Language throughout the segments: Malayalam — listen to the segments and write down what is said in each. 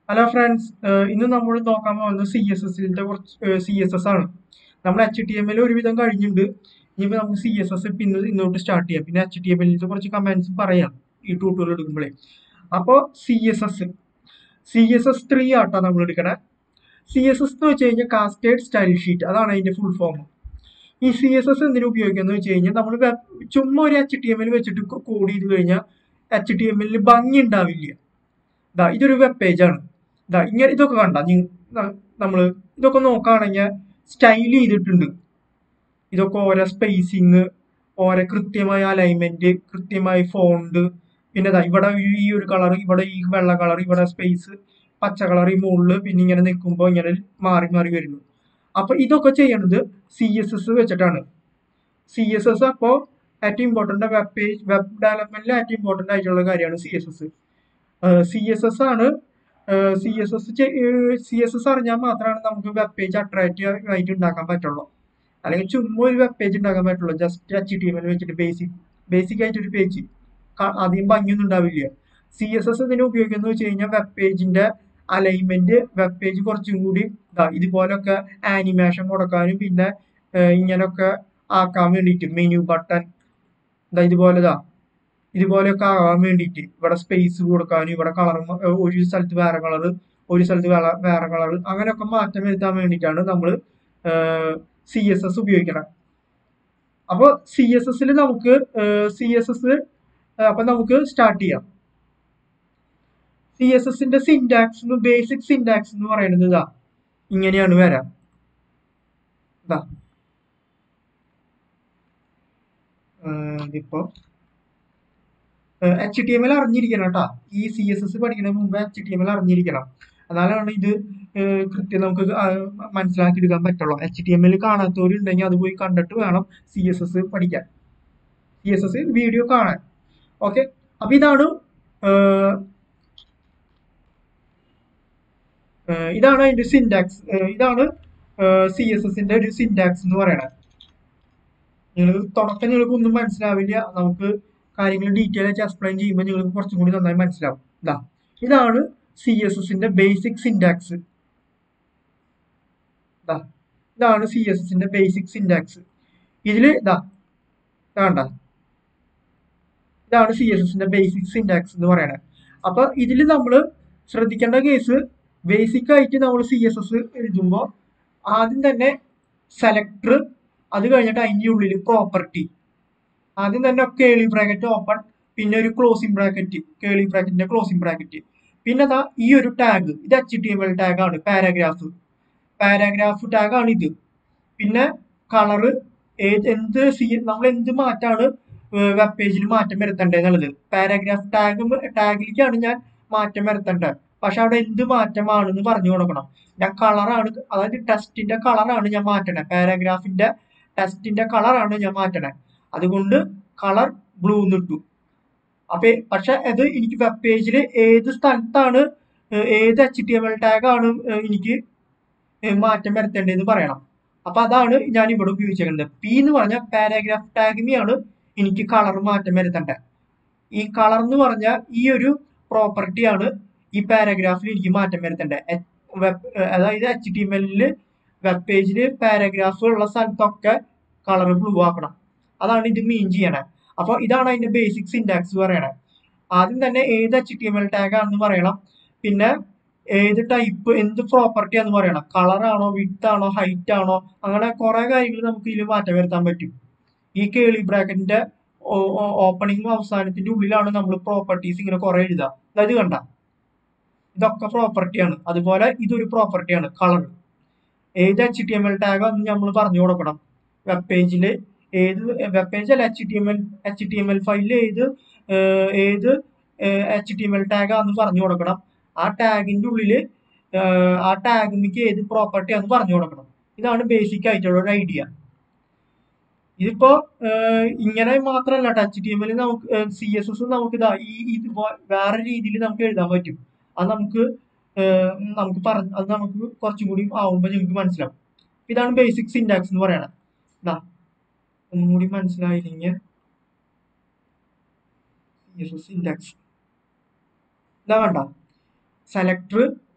ഹലോ ഫ്രണ്ട്സ് ഇന്ന് നമ്മൾ നോക്കാൻ പോകുന്നത് സി എസ് എസിന്റെ കുറച്ച് സി എസ് എസ് ആണ് നമ്മൾ എച്ച് ടി എം എൽ ഒരുവിധം കഴിഞ്ഞിട്ടുണ്ട് ഇനിയിപ്പോൾ നമുക്ക് സി എസ് എസ് പിന്നെ ഇന്നോട്ട് സ്റ്റാർട്ട് ചെയ്യാം പിന്നെ എച്ച് ടി എം എല്ലിന്റെ കുറച്ച് കമന്റ്സ് പറയാം ഈ ട്യൂട്ടോറിയൽ എടുക്കുമ്പോഴേ അപ്പോൾ C S S C S S three ആട്ടോ നമ്മൾ എടുക്കണേ സി എസ് എസ് എന്ന് വെച്ച് കഴിഞ്ഞാൽ കാസ്റ്റേഡ് സ്റ്റൈൽ ഷീറ്റ് അതാണ് അതിന്റെ ഫുൾ ഫോം ഈ സി എസ് എസ് എന്തിനു ഉപയോഗിക്കുന്നത് വെച്ച് കഴിഞ്ഞാൽ നമ്മൾ ചുമ്മാ ഒരു എച്ച് ടി എം എൽ വെച്ചിട്ട് കോഡ് ചെയ്ത് കഴിഞ്ഞാൽ എച്ച് ടി എം എല്ലിൽ ഭംഗി ഉണ്ടാവില്ല ഇതാ ഇതൊരു വെബ് പേജാണ് ഇതാ ഇങ്ങനെ ഇതൊക്കെ കണ്ട നമ്മൾ ഇതൊക്കെ നോക്കുകയാണെങ്കിൽ സ്റ്റൈൽ ചെയ്തിട്ടുണ്ട് ഇതൊക്കെ ഓരോ സ്പേസിങ് ഓരോ കൃത്യമായ അലൈൻമെന്റ് കൃത്യമായ ഫോണ്ട് പിന്നെ ദാ ഇവിടെ ഈ ഒരു കളർ ഇവിടെ ഈ വെള്ള കളർ ഇവിടെ സ്പേസ് പച്ച കളർ ഈ മുകളിൽ പിന്നെ ഇങ്ങനെ നിൽക്കുമ്പോൾ ഇങ്ങനെ മാറി മാറി വരുന്നു അപ്പൊ ഇതൊക്കെ ചെയ്യണത് സി എസ് എസ് വെച്ചിട്ടാണ് സി എസ് എസ് അപ്പോൾ ഏറ്റവും ഇമ്പോർട്ടൻ്റ് വെബ് പേജ് വെബ് ഡെവലപ്മെന്റിൽ ഏറ്റവും ഇമ്പോർട്ടൻ്റ് ആയിട്ടുള്ള കാര്യമാണ് C S S C S S ആണ് C S S C S S അറിഞ്ഞാൽ മാത്രമാണ് നമുക്ക് വെബ് പേജ് അട്രാക്റ്റീവ് ആയിട്ട് ഉണ്ടാക്കാൻ പറ്റുള്ളൂ അല്ലെങ്കിൽ ചുമ്മാ ഒരു വെബ് പേജ് ഉണ്ടാക്കാൻ പറ്റുള്ളൂ just H T M L വെച്ചിട്ട് ബേസിക് ബേസിക് ആയിട്ട് ഒരു പേജ് അധികം ഭംഗിയൊന്നും ഉണ്ടാവില്ല സി എസ് എസ് ഇതിനെ ഉപയോഗിക്കുന്നത് വെച്ച് കഴിഞ്ഞാൽ വെബ് പേജിന്റെ അലൈൻമെന്റ് വെബ് പേജ് കുറച്ചും കൂടി ഇതുപോലൊക്കെ ആനിമേഷൻ കൊടുക്കാനും പിന്നെ ഇങ്ങനൊക്കെ ആക്കാൻ വേണ്ടിയിട്ട് മെനു ബട്ടൺ ഇതുപോലെ ഇതാ ഇതുപോലെയൊക്കെ ആകാൻ വേണ്ടിയിട്ട് ഇവിടെ സ്പേസ് കൊടുക്കാനും ഇവിടെ കളർ ഒരു സ്ഥലത്ത് വേറെ കളർ ഒരു സ്ഥലത്ത് വേറെ വേറെ കളർ അങ്ങനെയൊക്കെ മാറ്റം വരുത്താൻ വേണ്ടിയിട്ടാണ് നമ്മൾ സി എസ് എസ് ഉപയോഗിക്കണം അപ്പോൾ സി എസ് എസിൽ നമുക്ക് സി എസ് എസ് അപ്പൊ നമുക്ക് സ്റ്റാർട്ട് ചെയ്യാം സി എസ് എസിന്റെ സിൻടാക്സ് ബേസിക് സിൻടാക്സ് എന്ന് പറയുന്നത് ഇതാ ഇങ്ങനെയാണ് വരാം ഇതാ ഇതിപ്പോ എച്ച് ടി എം എൽ അറിഞ്ഞിരിക്കണം കേട്ടോ ഈ സി എസ് എസ് പഠിക്കുന്നതിന് മുമ്പ് എച്ച് ടി എം എൽ അറിഞ്ഞിരിക്കണം എന്നാലാണ് ഇത് കൃത്യം നമുക്ക് മനസ്സിലാക്കി എടുക്കാൻ പറ്റുള്ളൂ എച്ച് ടി എം എൽ കാണാത്തവരുണ്ടെങ്കിൽ അത് പോയി കണ്ടിട്ട് വേണം സി എസ് എസ് പഠിക്കാൻ സി എസ് എസ് വീഡിയോ കാണാൻ ഓക്കെ അപ്പൊ ഇതാണ് ഇതാണ് അതിന്റെ സിൻടാക്സ് ഇതാണ് സി എസ് എസിന്റെ ഒരു സിൻടാക്സ് എന്ന് പറയണത് നിങ്ങൾ തുടക്കം നിങ്ങൾക്ക് ഒന്നും മനസ്സിലാവില്ല നമുക്ക് കാര്യങ്ങൾ ഡീറ്റെയിൽ ആയിട്ട് എക്സ്പ്ലെയിൻ ചെയ്യുമ്പോൾ നിങ്ങൾക്ക് കുറച്ചും കൂടി നന്നായി മനസ്സിലാവും ഇതാ ഇതാണ് സി എസ് എസിന്റെ ബേസിക് സിൻടാക്സ് ഇതാണ് സി എസ് എസിന്റെ ബേസിക് സിൻടാക്സ് ഇതില് ഇതാ വേണ്ട ഇതാണ് സി എസ് എസിന്റെ ബേസിക് സിൻടാക്സ് എന്ന് പറയുന്നത് അപ്പൊ ഇതിൽ നമ്മൾ ശ്രദ്ധിക്കേണ്ട കേസ് ബേസിക് ആയിട്ട് നമ്മൾ സി എസ് എസ് എഴുതുമ്പോൾ ആദ്യം തന്നെ സെലക്ടർ അത് കഴിഞ്ഞിട്ട് അതിൻ്റെ ഉള്ളിൽ പ്രോപ്പർട്ടി ആദ്യം തന്നെ കേളി ബ്രാക്കറ്റ് ഓപ്പൺ പിന്നെ ഒരു ക്ലോസിംഗ് ബ്രാക്കറ്റ് കേളി ബ്രാക്കറ്റിന്റെ ക്ലോസിംഗ് ബ്രാക്കറ്റ് പിന്നെ അതാ ഈ ഒരു ടാഗ് ഇത് H T M L tag ആണ് പാരാഗ്രാഫ് പാരാഗ്രാഫ് ടാഗ് ആണ് ഇത് പിന്നെ കളറ് ഏത് എന്ത് സി നമ്മൾ എന്ത് മാറ്റാണ് വെബ് പേജിൽ മാറ്റം വരുത്തേണ്ടത് എന്നുള്ളത് പാരാഗ്രാഫ് ടാഗ് ടാഗിലേക്കാണ് ഞാൻ മാറ്റം വരുത്തേണ്ടത് പക്ഷെ അവിടെ എന്ത് മാറ്റമാണെന്ന് പറഞ്ഞു കൊടുക്കണം ഞാൻ കളറാണ് അതായത് ടെസ്റ്റിന്റെ കളറാണ് ഞാൻ മാറ്റണേ പാരാഗ്രാഫിന്റെ ടെസ്റ്റിന്റെ കളറാണ് ഞാൻ മാറ്റണേ അതുകൊണ്ട് കളർ ബ്ലൂ എന്നിട്ടു അപ്പൊ പക്ഷെ അത് എനിക്ക് വെബ് പേജിൽ ഏത് സ്ഥലത്താണ് ഏത് H T M L tag ആണ് എനിക്ക് മാറ്റം വരുത്തേണ്ടതെന്ന് പറയണം അപ്പൊ അതാണ് ഞാൻ ഇവിടെ ഉപയോഗിച്ചേക്കുന്നത് പി എന്ന് പറഞ്ഞ പാരാഗ്രാഫ് ടാഗിനെയാണ് എനിക്ക് കളർ മാറ്റം വരുത്തേണ്ടത് ഈ കളർ എന്ന് പറഞ്ഞ ഈ ഒരു പ്രോപ്പർട്ടിയാണ് ഈ പാരാഗ്രാഫിൽ എനിക്ക് മാറ്റം വരുത്തേണ്ടത് വെബ് അതായത് എച്ച് ടി എം എല്ലിൽ വെബ് പേജിൽ പാരാഗ്രാഫ് ഉള്ള സ്ഥലത്തൊക്കെ കളർ ബ്ലൂ ആക്കണം അതാണ് ഇത് മീൻ ചെയ്യണേ അപ്പൊ ഇതാണ് അതിന്റെ ബേസിക് സിൻടാക്സ് പറയണേ ആദ്യം തന്നെ ഏത് H T M L tag ആണെന്ന് പറയണം പിന്നെ ഏത് ടൈപ്പ് എന്ത് പ്രോപ്പർട്ടി ആണെന്ന് പറയണം കളർ ആണോ വിത്ത് ആണോ ഹൈറ്റ് ആണോ അങ്ങനെ കുറെ കാര്യങ്ങൾ നമുക്ക് ഇതിൽ മാറ്റം വരുത്താൻ പറ്റും ഈ കേളി ബ്രാക്കറ്റിന്റെ ഓപ്പണിംഗും അവസാനത്തിന്റെ ഉള്ളിലാണ് നമ്മൾ പ്രോപ്പർട്ടീസ് ഇങ്ങനെ കുറെ എഴുതാം അതായത് കണ്ട ഇതൊക്കെ പ്രോപ്പർട്ടിയാണ് അതുപോലെ ഇതൊരു പ്രോപ്പർട്ടിയാണ് കളർ ഏത് H T M L tag എന്ന് നമ്മൾ പറഞ്ഞു കൊടുക്കണം വെബ് പേജിൽ ഏത് വെബ് പേജ് അല്ല H T M L H T M L ഫയലിൽ ഏത് ഏത് H T M L tag ആണെന്ന് പറഞ്ഞു കൊടുക്കണം ആ ടാഗിന്റെ ഉള്ളിൽ ആ ടാഗിലേക്ക് ഏത് പ്രോപ്പർട്ടി ആണെന്ന് പറഞ്ഞു കൊടുക്കണം ഇതാണ് ബേസിക് ആയിട്ടുള്ള ഒരു ഐഡിയ ഇതിപ്പോ ഇങ്ങനെ മാത്രമല്ല എച്ച് ടി എം എൽ നമുക്ക് സി എസ് എസ് നമുക്ക് ഇതാ ഈ ഇത് വേറെ രീതിയിൽ നമുക്ക് എഴുതാൻ പറ്റും അത് നമുക്ക് നമുക്ക് പറഞ്ഞ അത് നമുക്ക് കുറച്ചും കൂടി ആവുമ്പോൾ നിങ്ങൾക്ക് മനസ്സിലാവും ഇതാണ് ബേസിക് സിൻടാക്സ് എന്ന് പറയണത് ഇതാ ഒന്നും കൂടി മനസ്സിലായില്ലെങ്കിൽ സിൻടാക്സ് ഇതാ വേണ്ട സെലക്ടർ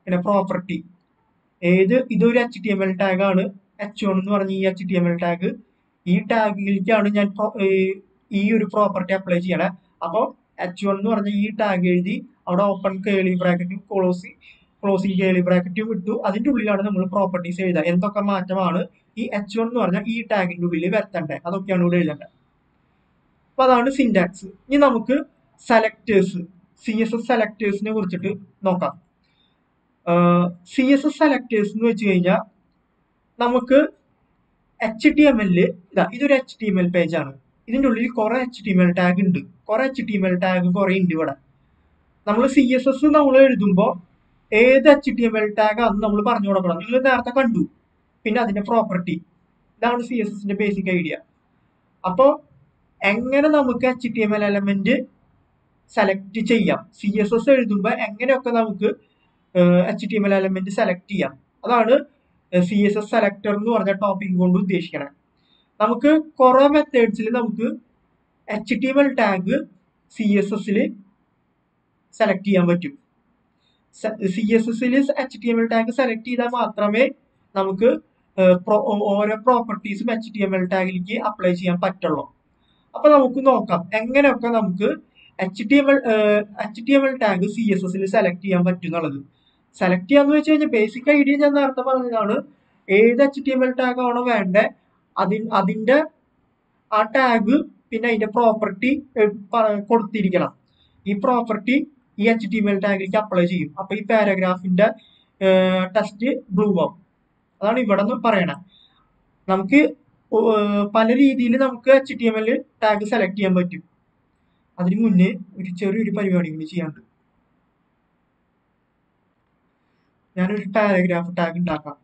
പിന്നെ പ്രോപ്പർട്ടി ഏത് ഇതൊരു H T M L tag ആണ് എച്ച് വൺ എന്ന് പറഞ്ഞ ഈ H T M L tag ഈ ടാഗിലേക്കാണ് ഞാൻ pro- ഏ, ഈ ഒരു പ്രോപ്പർട്ടി അപ്ലൈ ചെയ്യണേ അപ്പോൾ എച്ച് വൺ എന്ന് പറഞ്ഞ ഈ ടാഗ് എഴുതി അവിടെ ഓപ്പൺ കേളി ബ്രാക്കറ്റും ക്ലോസിങ് ക്ലോസിങ് കേളി ബ്രാക്കറ്റും ഇട്ടു അതിന്റെ ഉള്ളിലാണ് നമ്മൾ പ്രോപ്പർട്ടീസ് എഴുതുക എന്തൊക്കെ മാറ്റമാണ് ഈ എച്ച് വൺ എന്ന് പറഞ്ഞ ഈ ടാഗിന്റെ ഉള്ളിൽ വരുത്തേണ്ടത് അതൊക്കെയാണ് ഇവിടെ എഴുതേണ്ടത് അപ്പൊ അതാണ് സിൻടാക്സ് ഇനി നമുക്ക് സെലക്ടേഴ്സ് സി എസ് എസ് സെലക്ടേഴ്സിനെ കുറിച്ചിട്ട് നോക്കാം സി എസ് എസ് സെലക്ടേഴ്സ് എന്ന് വെച്ച് കഴിഞ്ഞാൽ നമുക്ക് എച്ച് ടി എം എല്ലില് ഇതാ ഇതൊരു H T M L page ആണ് ഇതിന്റെ ഉള്ളിൽ കുറെ H T M L tag ഉണ്ട് കുറെ H T M L tag കുറെ ഉണ്ട് ഇവിടെ നമ്മൾ സി എസ് എസ് നമ്മൾ എഴുതുമ്പോൾ ഏത് H T M L tag ആണെന്ന് നമ്മൾ പറഞ്ഞു കൊടുക്കണം നിങ്ങൾ നേരത്തെ കണ്ടു പിന്നെ അതിന്റെ പ്രോപ്പർട്ടി ഇതാണ് സി എസ് എസിന്റെ ബേസിക് ഐഡിയ അപ്പോൾ എങ്ങനെ നമുക്ക് H T M L element select ചെയ്യാം സി എസ് എസ് എഴുതുമ്പോൾ എങ്ങനെയൊക്കെ നമുക്ക് H T M L element select ചെയ്യാം അതാണ് സി എസ് എസ് സെലക്ടർ എന്ന് പറഞ്ഞ ടോപ്പിക് കൊണ്ട് ഉദ്ദേശിക്കണേ നമുക്ക് കുറെ മെത്തേഡ്സിൽ നമുക്ക് H T M L tag C S എസിൽ സെലക്ട് ചെയ്യാൻ പറ്റും സി എസ് എസിൽ H T M L tag select ചെയ്താൽ മാത്രമേ നമുക്ക് ഏഹ്, pro- ഓരോ പ്രോപ്പർട്ടീസും എച്ച് ടി എം എൽ ടാഗിലേക്ക് അപ്ലൈ ചെയ്യാൻ പറ്റുള്ളൂ അപ്പൊ നമുക്ക് നോക്കാം എങ്ങനെയൊക്കെ നമുക്ക് H T M L H T M L tag C S എസിൽ സെലക്ട് ചെയ്യാൻ പറ്റും എന്നുള്ളത് സെലക്ട് ചെയ്യാന്ന് വെച്ച് കഴിഞ്ഞാൽ ബേസിക് ഐഡിയ ഞാൻ നേരത്തെ പറഞ്ഞതാണ് ഏത് H T M L tag ആണോ വേണ്ടേ അതി അതിന്റെ ആ ടാഗ് പിന്നെ അതിന്റെ പ്രോപ്പർട്ടി കൊടുത്തിരിക്കണം ഈ പ്രോപ്പർട്ടി ഈ എച്ച് ടി എം എൽ ടാഗിലേക്ക് അപ്ലൈ ചെയ്യും അപ്പൊ ഈ പാരഗ്രാഫിന്റെ ടെസ്റ്റ് ബ്ലൂ ആവും അതാണ് ഇവിടെ നിന്ന് പറയണേ നമുക്ക് ഒ- ഏർ പല രീതിയിൽ നമുക്ക് H T M L tag select ചെയ്യാൻ പറ്റും അതിന് മുന്നേ ഒരു ചെറിയൊരു പരിപാടി കൂടി ചെയ്യാണ്ട് ഞാനൊരു പാരഗ്രാഫ് ടാഗ് ഉണ്ടാക്കാം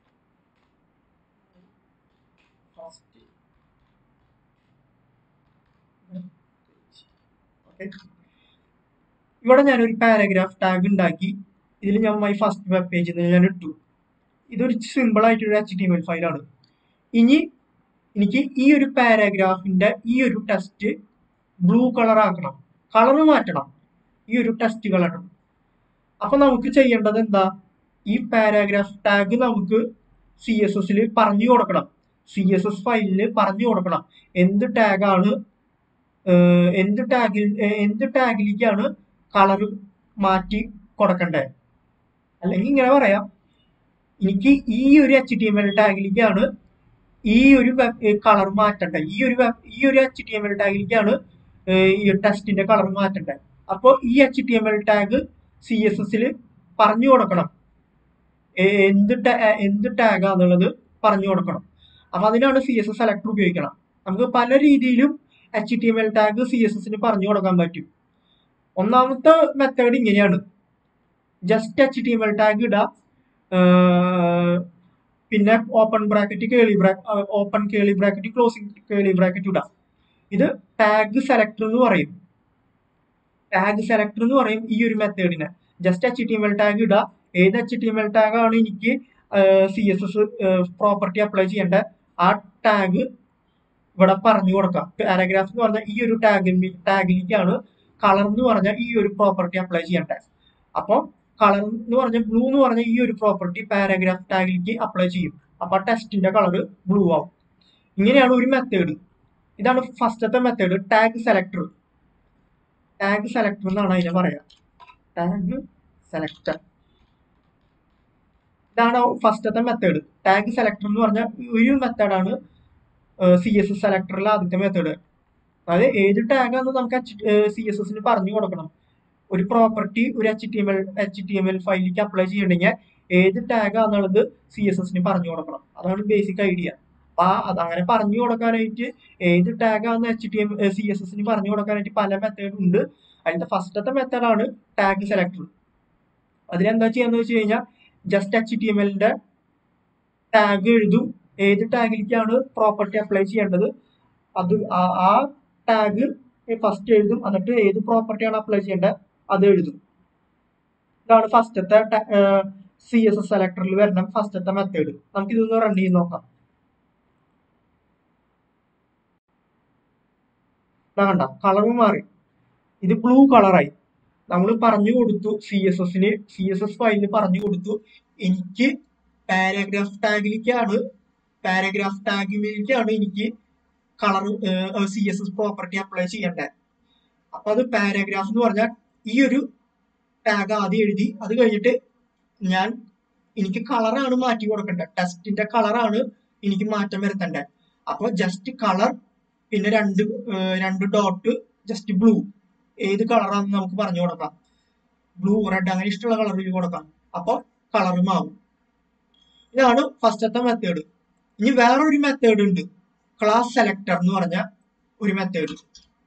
ഓക്കെ ഇവിടെ ഞാനൊരു പാരഗ്രാഫ് ടാഗ് ഉണ്ടാക്കി ഇതിൽ ഞാൻ മൈ ഫസ്റ്റ് വെബ് പേജിൽ നിന്ന് ഞാൻ ഇട്ടു ഇതൊരു സിമ്പിൾ ആയിട്ടൊരു എച്ച് ടി എം എൽ ഫയലാണ് ഇനി എനിക്ക് ഈ ഒരു പാരാഗ്രാഫിന്റെ ഈ ഒരു ടെസ്റ്റ് ബ്ലൂ കളർ ആക്കണം കളർ മാറ്റണം ഈ ഒരു ടെസ്റ്റ് കളർ അപ്പൊ നമുക്ക് ചെയ്യേണ്ടത് എന്താ ഈ പാരാഗ്രാഫ് ടാഗ് നമുക്ക് സി എസ് എസിൽ പറഞ്ഞു കൊടുക്കണം സി എസ് എസ് ഫയലില് പറഞ്ഞു കൊടുക്കണം എന്ത് ടാഗാണ് എന്ത് ടാഗിൽ ഏഹ് എന്ത് ടാഗിലേക്കാണ് കളർ മാറ്റി കൊടുക്കേണ്ടത് അല്ലെങ്കിൽ ഇങ്ങനെ പറയാം എനിക്ക് ഈ ഒരു എച്ച് ടി എം എൽ ടാഗിലേക്കാണ് ഈ ഒരു കളർ മാറ്റേണ്ടത് ഈ ഒരു web- ഈ ഒരു എച്ച് ടി എം എൽ ടാഗിലേക്കാണ് ഈ ടെസ്റ്റിന്റെ കളർ മാറ്റേണ്ടത് അപ്പോൾ ഈ H T M L tag C S എസിൽ പറഞ്ഞു കൊടുക്കണം ഏ- എന്ത് ta- ഏ- എന്ത് ടാഗാന്നുള്ളത് പറഞ്ഞു കൊടുക്കണം അപ്പൊ അതിനാണ് സി എസ് എസ് സെലക്ടർ ഉപയോഗിക്കണം നമുക്ക് പല രീതിയിലും H T M L tag C S എസിന് പറഞ്ഞു കൊടുക്കാൻ പറ്റും ഒന്നാമത്തെ മെത്തേഡ് ഇങ്ങനെയാണ് just H T M L tag ഇടുക ഏർ പിന്നെ open bracket curly bracket open curly bracket closing curly bracket ഇടാം ഇത് ടാഗ് സെലക്ടർ എന്ന് പറയും ടാഗ് സെലക്ടർ എന്ന് പറയും ഈ ഒരു മെത്തേഡിനെ just H T M L tag ഇടുക ഏത് H T M L tag ആണ് എനിക്ക് C S S property apply ചെയ്യേണ്ട ആ ടാഗ് ഇവിടെ പറഞ്ഞു കൊടുക്കാം പാരഗ്രാഫ് എന്ന് പറഞ്ഞാൽ ഈ ഒരു ടാഗിൽ ടാഗിലേക്കാണ് കളർ എന്ന് പറഞ്ഞാൽ ഈ ഒരു പ്രോപ്പർട്ടി അപ്ലൈ ചെയ്യേണ്ടത് അപ്പോൾ കളർ എന്ന് പറഞ്ഞ ബ്ലൂ എന്ന് പറഞ്ഞ ഈ ഒരു പ്രോപ്പർട്ടി പാരഗ്രാഫ് ടാഗിലേക്ക് അപ്ലൈ ചെയ്യും അപ്പൊ ടെസ്റ്റിന്റെ കളർ ബ്ലൂ ആവും ഇങ്ങനെയാണ് ഒരു മെത്തേഡ് ഇതാണ് ഫസ്റ്റത്തെ method tag selector tag selector എന്നാണ് അതിനെ പറയാ ടാഗ് സെലക്ടർ ഇതാണ് ഫസ്റ്റത്തെ മെത്തേഡ് ടാഗ് സെലക്ടർ എന്ന് പറഞ്ഞ ഒരു മെത്തേഡാണ് സി എസ് എസ് സെലക്ടറിലെ ആദ്യത്തെ മെത്തേഡ് അതായത് ഏത് ടാഗാന്ന് നമുക്ക് സി എസ് എസിന് പറഞ്ഞു കൊടുക്കണം ഒരു പ്രോപ്പർട്ടി ഒരു H T M L H T M L ഫയലിലേക്ക് അപ്ലൈ ചെയ്യണമെങ്കിൽ ഏത് ടാഗാന്നുള്ളത് സി എസ് എസിന് പറഞ്ഞു കൊടുക്കണം അതാണ് ബേസിക് ഐഡിയ അപ്പൊ ആ അത് അങ്ങനെ പറഞ്ഞു കൊടുക്കാനായിട്ട് ഏത് ടാഗാന്ന് H T M C S എസിന് പറഞ്ഞു കൊടുക്കാനായിട്ട് പല മെത്തേഡ് ഉണ്ട് അതിന്റെ ഫസ്റ്റത്തെ മെത്തേഡാണ് ടാഗ് സെലക്ടർ അതിലെന്താ ചെയ്യാന്ന് വെച്ച് കഴിഞ്ഞാൽ ജസ്റ്റ് എച്ച് ടി എം എല്ലിന്റെ ടാഗ് എഴുതും ഏത് ടാഗിലേക്കാണ് പ്രോപ്പർട്ടി അപ്ലൈ ചെയ്യേണ്ടത് അത് ആ- ആ ടാഗ് ഫസ്റ്റ് എഴുതും എന്നിട്ട് ഏത് പ്രോപ്പർട്ടിയാണ് അപ്ലൈ ചെയ്യേണ്ടത് അത് എഴുതും ഇതാണ് ഫസ്റ്റത്തെ സി എസ് എസ് സെലക്ടറിൽ വരുന്ന ഫസ്റ്റത്തെ മെത്തേഡ് നമുക്ക് ഇതൊന്ന് റൺ ചെയ്ത് നോക്കാം ഇതാ കണ്ട കളർ മാറി ഇത് ബ്ലൂ കളറായി നമ്മൾ പറഞ്ഞു കൊടുത്തു സി എസ് എസിന് സി എസ് എസ് ഫയലിൽ പറഞ്ഞു കൊടുത്തു എനിക്ക് പാരാഗ്രാഫ് ടാഗിലേക്കാണ് പാരാഗ്രാഫ് ടാഗിലേക്കാണ് എനിക്ക് colour C S S property apply ചെയ്യേണ്ടത് അപ്പൊ അത് പാരാഗ്രാഫ് എന്ന് പറഞ്ഞാൽ ഈ ഒരു ടാഗ് ആദ്യം എഴുതി അത് കഴിഞ്ഞിട്ട് ഞാൻ എനിക്ക് കളറാണ് മാറ്റി കൊടുക്കേണ്ടത് ടെസ്റ്റിന്റെ കളറാണ് എനിക്ക് മാറ്റം വരുത്തേണ്ടത് അപ്പൊ ജസ്റ്റ് കളർ പിന്നെ രണ്ട് ഏഹ് രണ്ട് ഡോട്ട് ജസ്റ്റ് ബ്ലൂ ഏത് കളറാണെന്ന് നമുക്ക് പറഞ്ഞു കൊടുക്കാം ബ്ലൂ റെഡ് അങ്ങനെ ഇഷ്ടമുള്ള കളറിൽ കൊടുക്കാം അപ്പൊ കളർ മാറും ഇതാണ് ഫസ്റ്റത്തെ മെത്തേഡ് ഇനി വേറൊരു മെത്തേഡ് ഉണ്ട് ക്ലാസ് സെലക്ടർ എന്ന് പറഞ്ഞ ഒരു മെത്തേഡ്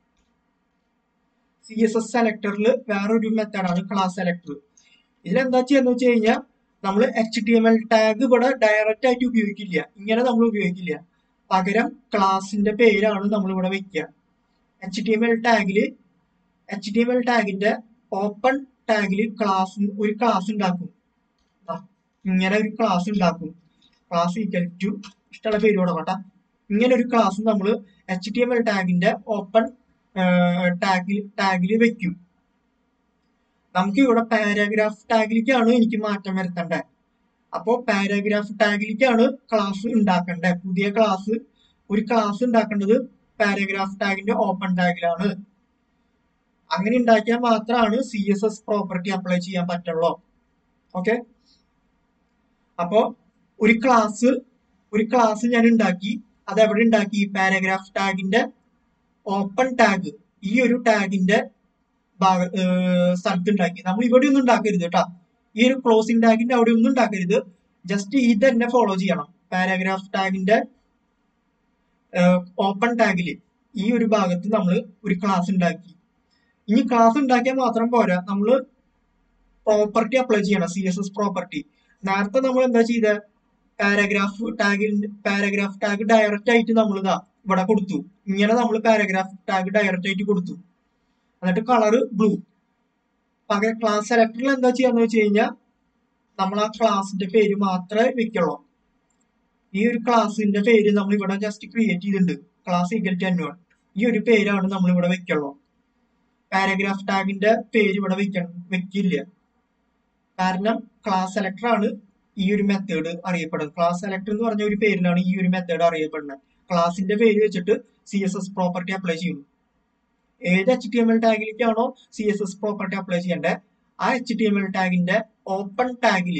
സി എസ് എസ് സെലക്ടറിൽ വേറൊരു മെത്തേഡാണ് ക്ലാസ് സെലക്ടർ ഇതിലെന്താ ചെയ്യുന്നത് വെച്ച് കഴിഞ്ഞാൽ നമ്മൾ H T M L tag ഇവിടെ ഡയറക്റ്റ് ആയിട്ട് ഉപയോഗിക്കില്ല ഇങ്ങനെ നമ്മൾ ഉപയോഗിക്കില്ല പകരം ക്ലാസിന്റെ പേരാണ് നമ്മൾ ഇവിടെ വെക്കുക എച്ച് ടി എം എൽ ടാഗിൽ എച്ച് ടി എം എൽ ടാഗിന്റെ ഓപ്പൺ ടാഗിൽ ക്ലാസ് ഒരു ക്ലാസ് ഉണ്ടാക്കും ദാ, ഇങ്ങനെ ഒരു ക്ലാസ് ഉണ്ടാക്കും ക്ലാസ് ഈക്വൽ ടു ഇഷ്ടമുള്ള പേര് കൊടുക്കട്ടെ ഇങ്ങനെ ഒരു ക്ലാസ് നമ്മൾ എച്ച് ടി എം എൽ ടാഗിന്റെ ഓപ്പൺ ടാഗിൽ ടാഗിൽ വെക്കും നമുക്ക് ഇവിടെ പാരാഗ്രാഫ് ടാഗിലേക്കാണ് എനിക്ക് മാറ്റം വരുത്തേണ്ടത് അപ്പോൾ പാരാഗ്രാഫ് ടാഗിലേക്കാണ് ക്ലാസ് ഉണ്ടാക്കേണ്ടത് പുതിയ ക്ലാസ് ഒരു ക്ലാസ് ഉണ്ടാക്കേണ്ടത് പാരാഗ്രാഫ് ടാഗിന്റെ ഓപ്പൺ ടാഗിലാണ് അങ്ങനെ ഉണ്ടാക്കിയാൽ മാത്രമാണ് C S S property apply ചെയ്യാൻ പറ്റുള്ളൂ ഓക്കെ അപ്പോ ഒരു ക്ലാസ് ഒരു ക്ലാസ് ഞാൻ ഉണ്ടാക്കി അത് എവിടെ ഉണ്ടാക്കി പാരാഗ്രാഫ് ടാഗിന്റെ ഓപ്പൺ ടാഗ് ഈ ഒരു ടാഗിന്റെ ഭാഗ ഏർ സ്ഥലത്ത് ഉണ്ടാക്കി നമ്മൾ ഇവിടെ ഒന്നും ഉണ്ടാക്കരുത് കേട്ടോ ഈ ഒരു ക്ലോസിംഗ് ടാഗിന്റെ അവിടെ ഒന്നും ഉണ്ടാക്കരുത് ജസ്റ്റ് ഇത് തന്നെ ഫോളോ ചെയ്യണം പാരാഗ്രാഫ് ടാഗിന്റെ ഓപ്പൺ ടാഗിൽ ഈ ഒരു ഭാഗത്ത് നമ്മൾ ഒരു ക്ലാസ് ഉണ്ടാക്കി ഇനി ക്ലാസ് ഉണ്ടാക്കിയാൽ മാത്രം പോരാ നമ്മൾ പ്രോപ്പർട്ടി അപ്ലൈ ചെയ്യണം സി എസ് എസ് പ്രോപ്പർട്ടി നേരത്തെ നമ്മൾ എന്താ ചെയ്ത പാരാഗ്രാഫ് ടാഗിൽ പാരാഗ്രാഫ് ടാഗ് ഡയറക്റ്റ് ആയിട്ട് നമ്മൾ ഇതാ ഇവിടെ കൊടുത്തു ഇങ്ങനെ നമ്മൾ പാരാഗ്രാഫ് ടാഗ് ഡയറക്റ്റ് ആയിട്ട് കൊടുത്തു എന്നിട്ട് കളറ് ബ്ലൂ പകരം ക്ലാസ് സെലക്ടറിൽ എന്താ ചെയ്യാന്ന് വെച്ച് കഴിഞ്ഞാൽ നമ്മൾ ആ ക്ലാസിന്റെ പേര് മാത്രമേ വെക്കുള്ളൂ ഈ ഒരു ക്ലാസിന്റെ പേര് നമ്മൾ ഇവിടെ ജസ്റ്റ് ക്രിയേറ്റ് ചെയ്തിട്ടുണ്ട് ക്ലാസ് ഈക്വൽ ടു അന്വൺ ഈ ഒരു പേരാണ് നമ്മൾ ഇവിടെ വെക്കുള്ളൂ പാരഗ്രാഫ് ടാഗിന്റെ പേര് ഇവിടെ വെക്കണം വെക്കില്ല കാരണം ക്ലാസ് സെലക്ടർ ആണ് ഈ ഒരു മെത്തേഡ് അറിയപ്പെടുന്നത് ക്ലാസ് സെലക്ടർ എന്ന് പറഞ്ഞ ഒരു പേരിലാണ് ഈ ഒരു മെത്തേഡ് അറിയപ്പെടുന്നത് ക്ലാസിന്റെ പേര് വെച്ചിട്ട് C S S property apply ചെയ്യുന്നു ഏത് എച്ച് ടി എം എൽ ടാഗിലേക്കാണോ C S S property apply ചെയ്യേണ്ടത് ആ എച്ച് ടി എം എൽ ടാഗിന്റെ ഓപ്പൺ ടാഗിൽ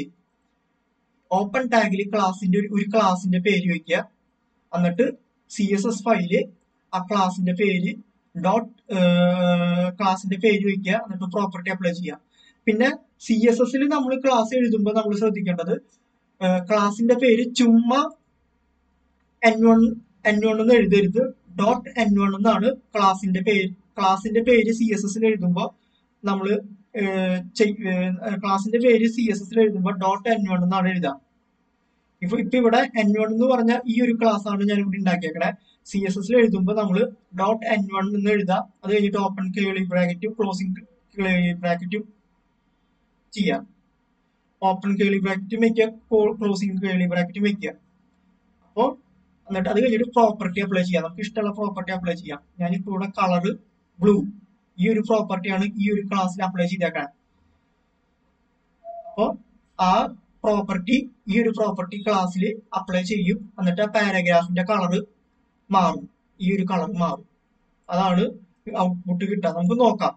ഓപ്പൺ ടാഗിൽ ക്ലാസിന്റെ ഒരു ഒരു ക്ലാസിന്റെ പേര് വെക്കുക എന്നിട്ട് സി എസ് എസ് ഫയല് ആ ക്ലാസിന്റെ പേര് ഡോട്ട് ക്ലാസിന്റെ പേര് വെക്കുക എന്നിട്ട് പ്രോപ്പർട്ടി അപ്ലൈ ചെയ്യുക പിന്നെ സി എസ് എസിൽ നമ്മൾ ക്ലാസ് എഴുതുമ്പോൾ നമ്മൾ ശ്രദ്ധിക്കേണ്ടത് ക്ലാസിന്റെ പേര് ചുമ്മാ എൻ വൺ എൻ വൺ എന്ന് എഴുതരുത് ഡോട്ട് എൻ വൺ എന്നാണ് ക്ലാസിന്റെ പേര് ക്ലാസിന്റെ പേര് സി എസ് എസിൽ എഴുതുമ്പോൾ നമ്മൾ ക്ലാസിന്റെ പേര് സി എസ് എസിൽ എഴുതുമ്പോൾ ഡോട്ട് എൻ വൺ എന്നാണ് എഴുതുക ഇപ്പൊ ഇപ്പൊ ഇവിടെ എൻ വൺ എന്ന് പറഞ്ഞ ഈ ഒരു ക്ലാസ് ആണ് ഞാൻ ഇവിടെ ഉണ്ടാക്കിയേക്കണേ സി എസ് എസിൽ എഴുതുമ്പോൾ നമ്മൾ ഡോട്ട് എൻ വൺ എന്ന് എഴുതാം അത് കഴിഞ്ഞിട്ട് ഓപ്പൺ കേളി ബ്രാക്കറ്റും ക്ലോസിംഗ് കേളി ബ്രാക്കറ്റും ചെയ്യാം ഓപ്പൺ കേളി ബ്രാക്കറ്റും വെക്കുക ക്ലോസിംഗ് കേളി ബ്രാക്കറ്റും വെക്കുക അപ്പോൾ എന്നിട്ട് അത് കഴിഞ്ഞിട്ട് പ്രോപ്പർട്ടി അപ്ലൈ ചെയ്യാം നമുക്ക് ഇഷ്ടമുള്ള പ്രോപ്പർട്ടി അപ്ലൈ ചെയ്യാം ഞാനിപ്പോൾ ഇവിടെ കളറ് ബ്ലൂ ഈ ഒരു പ്രോപ്പർട്ടിയാണ് ഈ ഒരു ക്ലാസ്സിൽ അപ്ലൈ ചെയ്തേക്കണം അപ്പോൾ ആ പ്രോപ്പർട്ടി ഈ ഒരു പ്രോപ്പർട്ടി ക്ലാസ്സിൽ അപ്ലൈ ചെയ്യും എന്നിട്ട് ആ പാരഗ്രാഫിന്റെ കളറ് മാറും ഈ ഒരു കളർ മാറും അതാണ് ഔട്ട്പുട്ട് കിട്ടുക നമുക്ക് നോക്കാം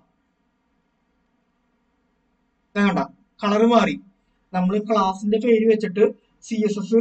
വേണ്ട കളറ് മാറി നമ്മൾ ക്ലാസിന്റെ പേര് വെച്ചിട്ട് സി എസ് എസ്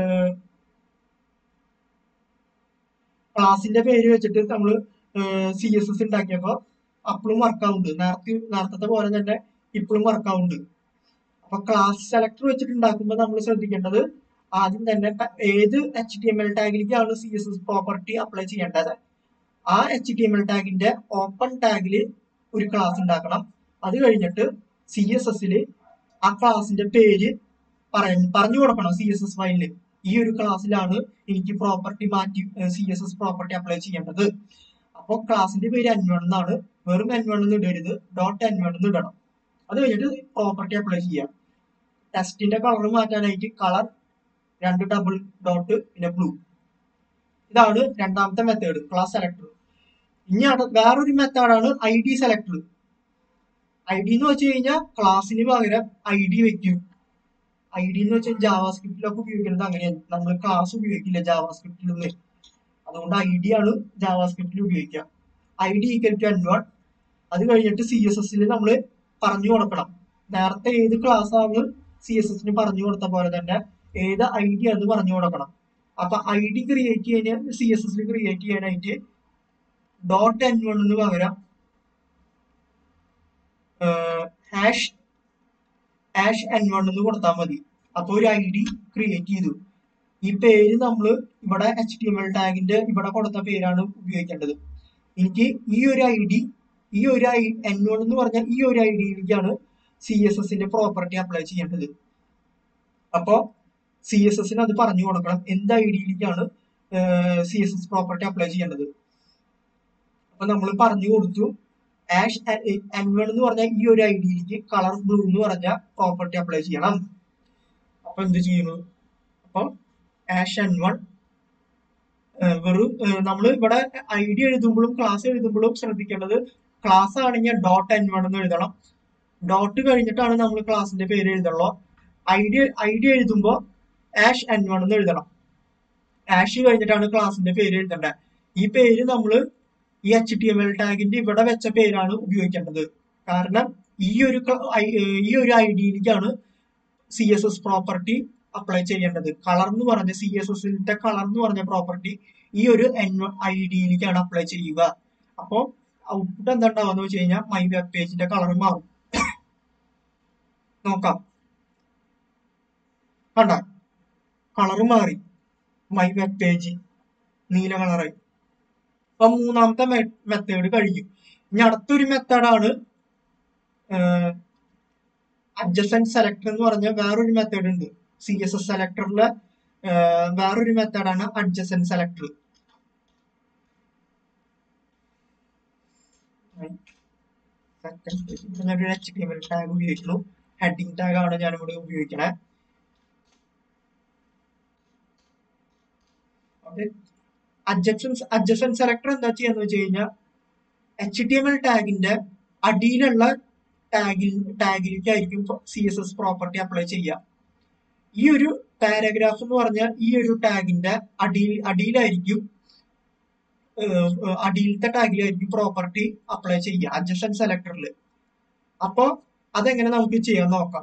ക്ലാസിന്റെ പേര് വെച്ചിട്ട് നമ്മൾ സി എസ് എസ് ഉണ്ടാക്കിയപ്പോ അപ്പോഴും വർക്ക് ആവുന്നുണ്ട് നേരത്തെ നേരത്തെ പോലെ തന്നെ ഇപ്പോഴും വർക്ക് ആവുന്നുണ്ട് അപ്പൊ ക്ലാസ് സെലക്ടർ വെച്ചിട്ട് ഉണ്ടാക്കുമ്പോൾ നമ്മൾ ശ്രദ്ധിക്കേണ്ടത് ആദ്യം തന്നെ പ- ഏത് എച്ച് ടി എം എൽ ടാഗിലേക്കാണ് C S S property apply ചെയ്യേണ്ടത് ആ എച്ച് ടി എം എൽ ടാഗിന്റെ ഓപ്പൺ ടാഗിൽ ഒരു ക്ലാസ് ഉണ്ടാക്കണം അത് കഴിഞ്ഞിട്ട് സി എസ് എസിൽ ആ ക്ലാസിന്റെ പേര് പറയ- പറഞ്ഞു കൊടുക്കണം സി എസ് എസ് ഫയലിൽ ഈ ഒരു ക്ലാസ്സിലാണ് എനിക്ക് പ്രോപ്പർട്ടി മാറ്റി C S S property apply ചെയ്യേണ്ടത് അപ്പോൾ ക്ലാസിന്റെ പേര് എൻ വൺ എന്നാണ് വെറും എൻ വൺ എന്ന് ഇടരുത് ഡോട്ട് എൻ വൺ എന്ന് ഇടണം അത് കഴിഞ്ഞിട്ട് പ്രോപ്പർട്ടി അപ്ലൈ ചെയ്യാം ടെസ്റ്റിന്റെ കളർ മാറ്റാനായിട്ട് കളർ രണ്ട് ഡബിൾ ഡോട്ട് പിന്നെ ബ്ലൂ ഇതാണ് രണ്ടാമത്തെ മെത്തേഡ് ക്ലാസ് സെലക്ടർ ഇനി അടു- വേറൊരു മെത്തേഡാണ് I D selector I D എന്ന് വെച്ച് കഴിഞ്ഞാൽ ക്ലാസ്സിന് പകരം ഐ ഡി വെക്കും ഐ ഡി എന്ന് വെച്ചാൽ ജാവാസ്ക്രിപ്റ്റിലൊക്കെ ഉപയോഗിക്കുന്നത് അങ്ങനെയാണ് നമ്മൾ ക്ലാസ് ഉപയോഗിക്കില്ല ജാവാസ്ക്രിപ്റ്റിൽ നിന്ന് അതുകൊണ്ട് ഐ ഡി ആണ് ജാവാസ്ക്രിപ്റ്റിൽ ഉപയോഗിക്കുക I D equal to N one അത് കഴിഞ്ഞിട്ട് സി എസ് എസിൽ നമ്മൾ പറഞ്ഞു കൊടുക്കണം നേരത്തെ ഏത് ക്ലാസ് ആണ് സി എസ് എസിന് പറഞ്ഞു കൊടുത്ത പോലെ തന്നെ ഏത് ഐ ഡി അത് പറഞ്ഞു കൊടുക്കണം അപ്പൊ ഐ ഡി ക്രിയേറ്റ് ചെയ്യാൻ സി എസ് എസിൽ ക്രിയേറ്റ് ചെയ്യാനായിട്ട് ഡോട്ട് എൻ വണ്ണിന് പകരം ഹാഷ് ഹാഷ് എൻ വൺ എന്ന് കൊടുത്താൽ മതി അപ്പൊ ഒരു ഐ ഡി ക്രിയേറ്റ് ചെയ്തു ഈ പേര് നമ്മൾ ഇവിടെ എച്ച് ടി എം എൽ ടാഗിന്റെ ഇവിടെ കൊടുത്ത പേരാണ് ഉപയോഗിക്കേണ്ടത് എനിക്ക് ഈ ഒരു ഐ ഡി ഈ ഒരു ഐ എൻ വൺ എന്ന് പറഞ്ഞാൽ ഈ ഒരു ഐ ഡിയിലേക്കാണ് സി എസ് എസിന്റെ പ്രോപ്പർട്ടി അപ്ലൈ ചെയ്യേണ്ടത് അപ്പോ സി എസ് എസിന് അത് പറഞ്ഞു കൊടുക്കണം എന്ത് ഐ ഡിയിലേക്കാണ് C S S property apply ചെയ്യേണ്ടത് അപ്പൊ നമ്മൾ പറഞ്ഞു കൊടുത്തു ആഷ് എൻ വൺ എന്ന് പറഞ്ഞാൽ ഈ ഒരു ഐ ഡിയിലേക്ക് കളർ ബ്ലൂ എന്ന് പറഞ്ഞ പ്രോപ്പർട്ടി അപ്ലൈ ചെയ്യണം അപ്പൊ എന്ത് ചെയ്യുന്നു അപ്പൊ ആഷ് എൻ വൺ വെറും നമ്മൾ ഇവിടെ ഐ ഡി എഴുതുമ്പോഴും ക്ലാസ് എഴുതുമ്പോഴും ശ്രദ്ധിക്കേണ്ടത് ക്ലാസ് ആണെങ്കിൽ ഡോട്ട് എൻ വൺ എന്ന് എഴുതണം ഡോട്ട് കഴിഞ്ഞിട്ടാണ് നമ്മൾ ക്ലാസിന്റെ പേര് എഴുതുള്ളൂ ഐ ഡി ഐ ഡി എഴുതുമ്പോൾ ആഷ് എൻ വൺ എന്ന് എഴുതണം ആഷ് കഴിഞ്ഞിട്ടാണ് ക്ലാസിന്റെ പേര് എഴുതേണ്ടത് ഈ പേര് നമ്മൾ ഈ എച്ച് ടി എം എൽ ടാഗിന്റെ ഇവിടെ വെച്ച പേരാണ് ഉപയോഗിക്കേണ്ടത് കാരണം ഈ ഒരു ക്ല- ഐ- ഏർ ഈ ഒരു ഐ ഡിയിലേക്കാണ് C S S property apply ചെയ്യേണ്ടത് കളർ എന്ന് പറഞ്ഞ സി എസ് എസിന്റെ കളർ എന്ന് പറഞ്ഞ പ്രോപ്പർട്ടി ഈ ഒരു എൻ ഐ ഡിയിലേക്കാണ് അപ്ലൈ ചെയ്യുക അപ്പോൾ ഔട്ട്പുട്ട് എന്താ ഉണ്ടാവുക വെച്ച് കഴിഞ്ഞാൽ മൈ വെബ് പേജിന്റെ കളർ മാറും നോക്കാം കണ്ട കളർ മാറി മൈ വെബ് പേജ് നീല കളറായി അപ്പൊ മൂന്നാമത്തെ മെത്തേഡ് കഴിഞ്ഞു ഇനി അടുത്തൊരു മെത്തേഡാണ് അഡ്ജസൻറ്റ് സെലക്ടർ എന്ന് പറഞ്ഞ വേറൊരു മെത്തേഡ് ഉണ്ട് സി എസ് എസ് സെലക്ടറിലെ വേറൊരു മെത്തേഡാണ് അഡ്ജസൻറ്റ് സെലക്ടർ ഞാനൊരു H T M L tag ഉപയോഗിക്കുന്നു ഹെഡിങ് ടാഗ് ആണ് ഞാനിവിടെ ഉപയോഗിക്കണേ അഡ്ജസൻസ് അഡ്ജസൻ സെലക്ടർ എന്താ ചെയ്യാന്ന് വെച്ച് കഴിഞ്ഞാൽ എച്ച് ടി എം എൽ ടാഗിന്റെ അടിയിലുള്ള ടാഗിൽ ടാഗിലേക്കായിരിക്കും C S S property apply ചെയ്യുക ഈ ഒരു പാരഗ്രാഫ് എന്ന് പറഞ്ഞാൽ ഈ ഒരു ടാഗിന്റെ അടിയിൽ അടിയിലായിരിക്കും ഏഹ്, ഏഹ്, അടിയിലത്തെ ടാഗിലായിരിക്കും പ്രോപ്പർട്ടി അപ്ലൈ ചെയ്യുക അഡ്ജസൻ സെലക്ടറിൽ അപ്പോ അതെങ്ങനെ നമുക്ക് ചെയ്യാൻ നോക്കാം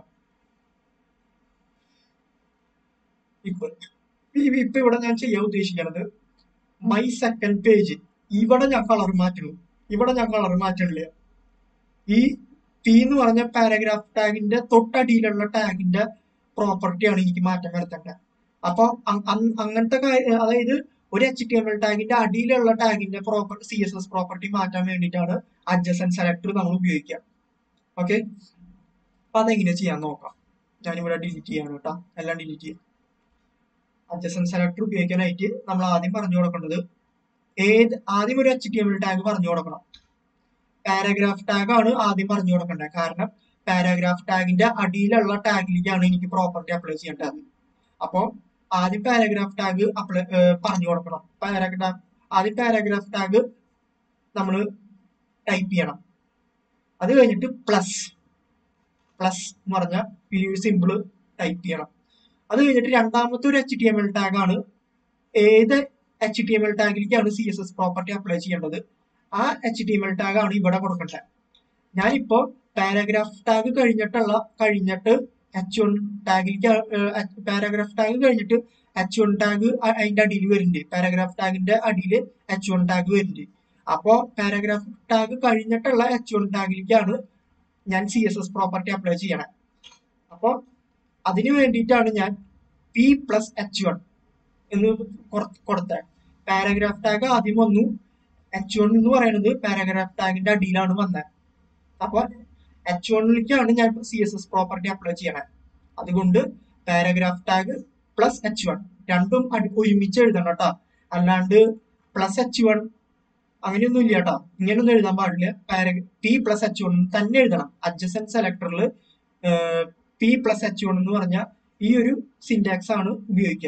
ഇപ്പൊ ഇ- ഇപ്പൊ ഇവിടെ ഞാൻ ചെയ്യാൻ ഉദ്ദേശിക്കുന്നത് മൈ സെക്കൻഡ് പേജ് ഇവിടെ ഞാൻ കളർ മാറ്റുന്നു ഇവിടെ ഞാൻ കളർ മാറ്റണില്ല ഈ പി എന്ന് പറഞ്ഞ പാരഗ്രാഫ് ടാഗിന്റെ തൊട്ടടിയിലുള്ള ടാഗിന്റെ പ്രോപ്പർട്ടിയാണ് എനിക്ക് മാറ്റം വരുത്തേണ്ടത് അപ്പൊ അ- അ- അങ്ങനത്തെ കാര്യം അതായത് ഒരു എച്ച് ടി എം എൽ ടാഗിന്റെ അടിയിലുള്ള ടാഗിന്റെ proper C S S property മാറ്റാൻ വേണ്ടിയിട്ടാണ് അഡ്ജസൻ സെലക്ടർ നമ്മൾ ഉപയോഗിക്കുക ഓക്കെ അപ്പൊ അതെങ്ങനെ ചെയ്യാൻ നോക്കാം ഞാനിവിടെ ഡിലീറ്റ് ചെയ്യാണ് കേട്ടോ എല്ലാം ഡിലീറ്റ് ചെയ്യാം അഡ്ജസൻ സെലക്ടർ ഉപയോഗിക്കാനായിട്ട് നമ്മൾ ആദ്യം പറഞ്ഞു കൊടുക്കേണ്ടത് ഏത് ആദ്യം ഒരു H T M L tag പറഞ്ഞു കൊടുക്കണം പാരഗ്രാഫ് ടാഗ് ആണ് ആദ്യം പറഞ്ഞു കൊടുക്കേണ്ടത് കാരണം പാരഗ്രാഫ് ടാഗിന്റെ അടിയിലുള്ള ടാഗിലേക്കാണ് എനിക്ക് പ്രോപ്പർട്ടി അപ്ലൈ ചെയ്യേണ്ടത് അപ്പോൾ ആദ്യം പാരഗ്രാഫ് ടാഗ് അപ്ലൈ പറഞ്ഞു കൊടുക്കണം പാരഗ്രാഫ് ആദ്യം പാരഗ്രാഫ് ടാഗ് നമ്മൾ ടൈപ്പ് ചെയ്യണം അത് കഴിഞ്ഞിട്ട് പ്ലസ് പ്ലസ് എന്ന് പറഞ്ഞ ഈ സിമ്പിള് ടൈപ്പ് ചെയ്യണം അത് കഴിഞ്ഞിട്ട് രണ്ടാമത്തെ ഒരു H T M L tag ആണ് ഏത് എച്ച് ടി എം എൽ ടാഗിലേക്കാണ് C S S property apply ചെയ്യേണ്ടത് ആ H T M L tag ആണ് ഇവിടെ കൊടുക്കേണ്ടത് ഞാനിപ്പോ പാരഗ്രാഫ് ടാഗ് കഴിഞ്ഞിട്ടുള്ള കഴിഞ്ഞിട്ട് എച്ച് വൺ ടാഗിലേക്ക് പാരഗ്രാഫ് ടാഗ് കഴിഞ്ഞിട്ട് എച്ച് വൺ ടാഗ് അതിന്റെ അടിയിൽ വരുന്നുണ്ട് പാരഗ്രാഫ് ടാഗിന്റെ അടിയിൽ എച്ച് വൺ ടാഗ് വരുന്നുണ്ട് അപ്പോ പാരഗ്രാഫ് ടാഗ് കഴിഞ്ഞിട്ടുള്ള എച്ച് വൺ ടാഗിലേക്കാണ് ഞാൻ C S S property apply ചെയ്യണേ അപ്പോ അതിനു വേണ്ടിയിട്ടാണ് ഞാൻ പി പ്ലസ് എച്ച് വൺ എന്ന് കൊടുത്തത് പാരഗ്രാഫ് ടാഗ് ആദ്യം വന്നു എച്ച് വൺ എന്ന് പറയുന്നത് പാരഗ്രാഫ് ടാഗിന്റെ അടിയിലാണ് വന്നത് അപ്പൊ എച്ച് വണ്ണിലേക്കാണ് ഞാൻ C S S property apply ചെയ്യണേ അതുകൊണ്ട് paragraph tag plus H one രണ്ടും അടി ഒരുമിച്ച് എഴുതണം കേട്ടോ അല്ലാണ്ട് പ്ലസ് എച്ച് വൺ അങ്ങനെയൊന്നും ഇല്ല കേട്ടോ ഇങ്ങനെയൊന്നും എഴുതാൻ പാടില്ല പാരഗ് പി പ്ലസ് എച്ച് വൺ തന്നെ എഴുതണം അഡ്ജസൻ സെലക്ടറിൽ പി പ്ലസ് എച്ച് വൺ എന്ന് പറഞ്ഞ ഈ ഒരു സിന്റാക്സ് ആണ് ഉപയോഗിക്കുക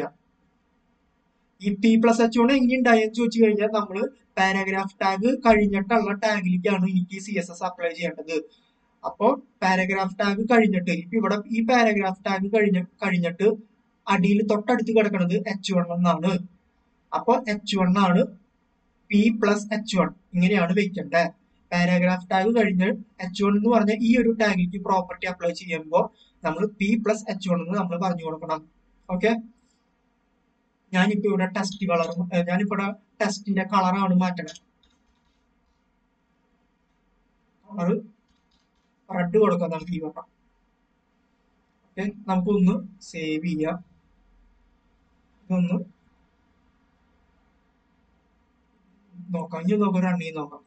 ഈ പി പ്ലസ് എച്ച് വൺ എങ്ങനെ ഉണ്ടായെന്ന് ചോദിച്ചു കഴിഞ്ഞാൽ നമ്മൾ പാരാഗ്രാഫ് ടാഗ് കഴിഞ്ഞിട്ടുള്ള ടാഗിലേക്കാണ് എനിക്ക് സി എസ് എസ് അപ്ലൈ ചെയ്യേണ്ടത് അപ്പോൾ പാരഗ്രാഫ് ടാഗ് കഴിഞ്ഞിട്ട് ഇപ്പൊ ഇവിടെ ഈ പാരഗ്രാഫ് ടാഗ് കഴിഞ്ഞ കഴിഞ്ഞിട്ട് അടിയിൽ തൊട്ടടുത്ത് കിടക്കുന്നത് എച്ച് വൺ എന്നാണ് അപ്പൊ എച്ച് വൺ ആണ് പി പ്ലസ് എച്ച് വൺ ഇങ്ങനെയാണ് വെക്കേണ്ടത് പാരാഗ്രാഫ് ടാഗ് കഴിഞ്ഞ് എച്ച് വൺ എന്ന് പറഞ്ഞ ഈ ഒരു ടാഗിലേക്ക് പ്രോപ്പർട്ടി അപ്ലൈ ചെയ്യുമ്പോൾ നമ്മൾ പി പ്ലസ് എച്ച് വൺ എന്ന് നമ്മൾ പറഞ്ഞു കൊടുക്കണം ഓക്കെ ഞാനിപ്പോ ഇവിടെ ടെസ്റ്റ് കളർ ഞാനിപ്പോ ഇവിടെ ടെസ്റ്റിന്റെ കളറാണ് മാറ്റണത് കളർ റെഡ് കൊടുക്കാം നമുക്ക് ഈ വട്ടം ഓക്കെ നമുക്കൊന്ന് സേവ് ചെയ്യാം ഇതൊന്ന് നോക്കാം ഇനി നോക്കാം റൺ ചെയ്ത് നോക്കാം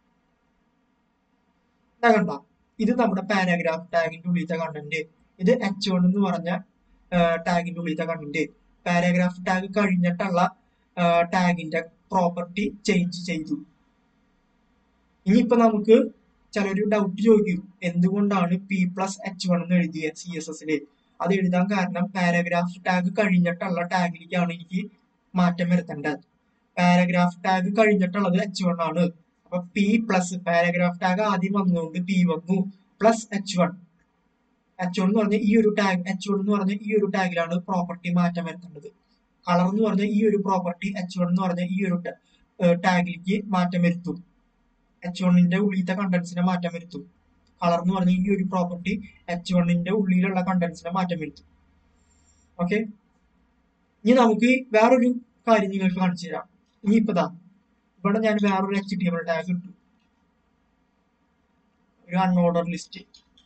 ഇതാ കണ്ട ഇത് നമ്മുടെ പാരാഗ്രാഫ് ടാഗിന്റെ ഉള്ളിലത്തെ കണ്ടന്റ് ഇത് എച്ച് വൺ എന്ന് പറഞ്ഞ ടാഗിന്റെ ഉള്ളിലത്തെ കണ്ടന്റ് പാരാഗ്രാഫ് ടാഗ് കഴിഞ്ഞിട്ടുള്ള ടാഗിന്റെ പ്രോപ്പർട്ടി ചേഞ്ച് ചെയ്തു ഇനിയിപ്പോ നമുക്ക് ചിലര് ഡൗട്ട് ചോദിക്കും എന്തുകൊണ്ടാണ് പി പ്ലസ് എച്ച് വൺ എന്ന് എഴുതിയ സി എസ് എസില് അത് എഴുതാൻ കാരണം പാരാഗ്രാഫ് ടാഗ് കഴിഞ്ഞിട്ടുള്ള ടാഗിലേക്കാണ് എനിക്ക് മാറ്റം വരുത്തേണ്ടത് പാരഗ്രാഫ് ടാഗ് കഴിഞ്ഞിട്ടുള്ളത് എച്ച് വൺ ആണ് അപ്പൊ പി പ്ലസ് പാരഗ്രാഫ് ടാഗ് ആദ്യം വന്നതുകൊണ്ട് പി വന്നു plus H one H one എന്ന് പറഞ്ഞ ഈ ഒരു ടാഗ് എച്ച് വൺ എന്ന് പറഞ്ഞ ഈ ഒരു ടാഗിലാണ് പ്രോപ്പർട്ടി മാറ്റം വരുത്തേണ്ടത് കളർ എന്ന് പറഞ്ഞ ഈ ഒരു പ്രോപ്പർട്ടി എച്ച് വൺ എന്ന് പറഞ്ഞ ഈ ഒരു ടാഗിലേക്ക് മാറ്റം വരുത്തും എച്ച് വണ്ണിന്റെ ഉള്ളിലത്തെ കണ്ടൻസിനെ മാറ്റം വരുത്തും കളർ എന്ന് പറഞ്ഞ ഈ ഒരു പ്രോപ്പർട്ടി എച്ച് വണ്ണിന്റെ ഉള്ളിലുള്ള കണ്ടൻസിനെ മാറ്റം വരുത്തും ഓക്കെ ഇനി നമുക്ക് വേറൊരു കാര്യം നിങ്ങൾക്ക് കാണിച്ചു തരാം ഇനി ഇപ്പൊ ദാ ഇവിടെ ഞാൻ വേറൊരു H T M L tag ഇട്ടു ഒരു അൺഓർഡർ ലിസ്റ്റ്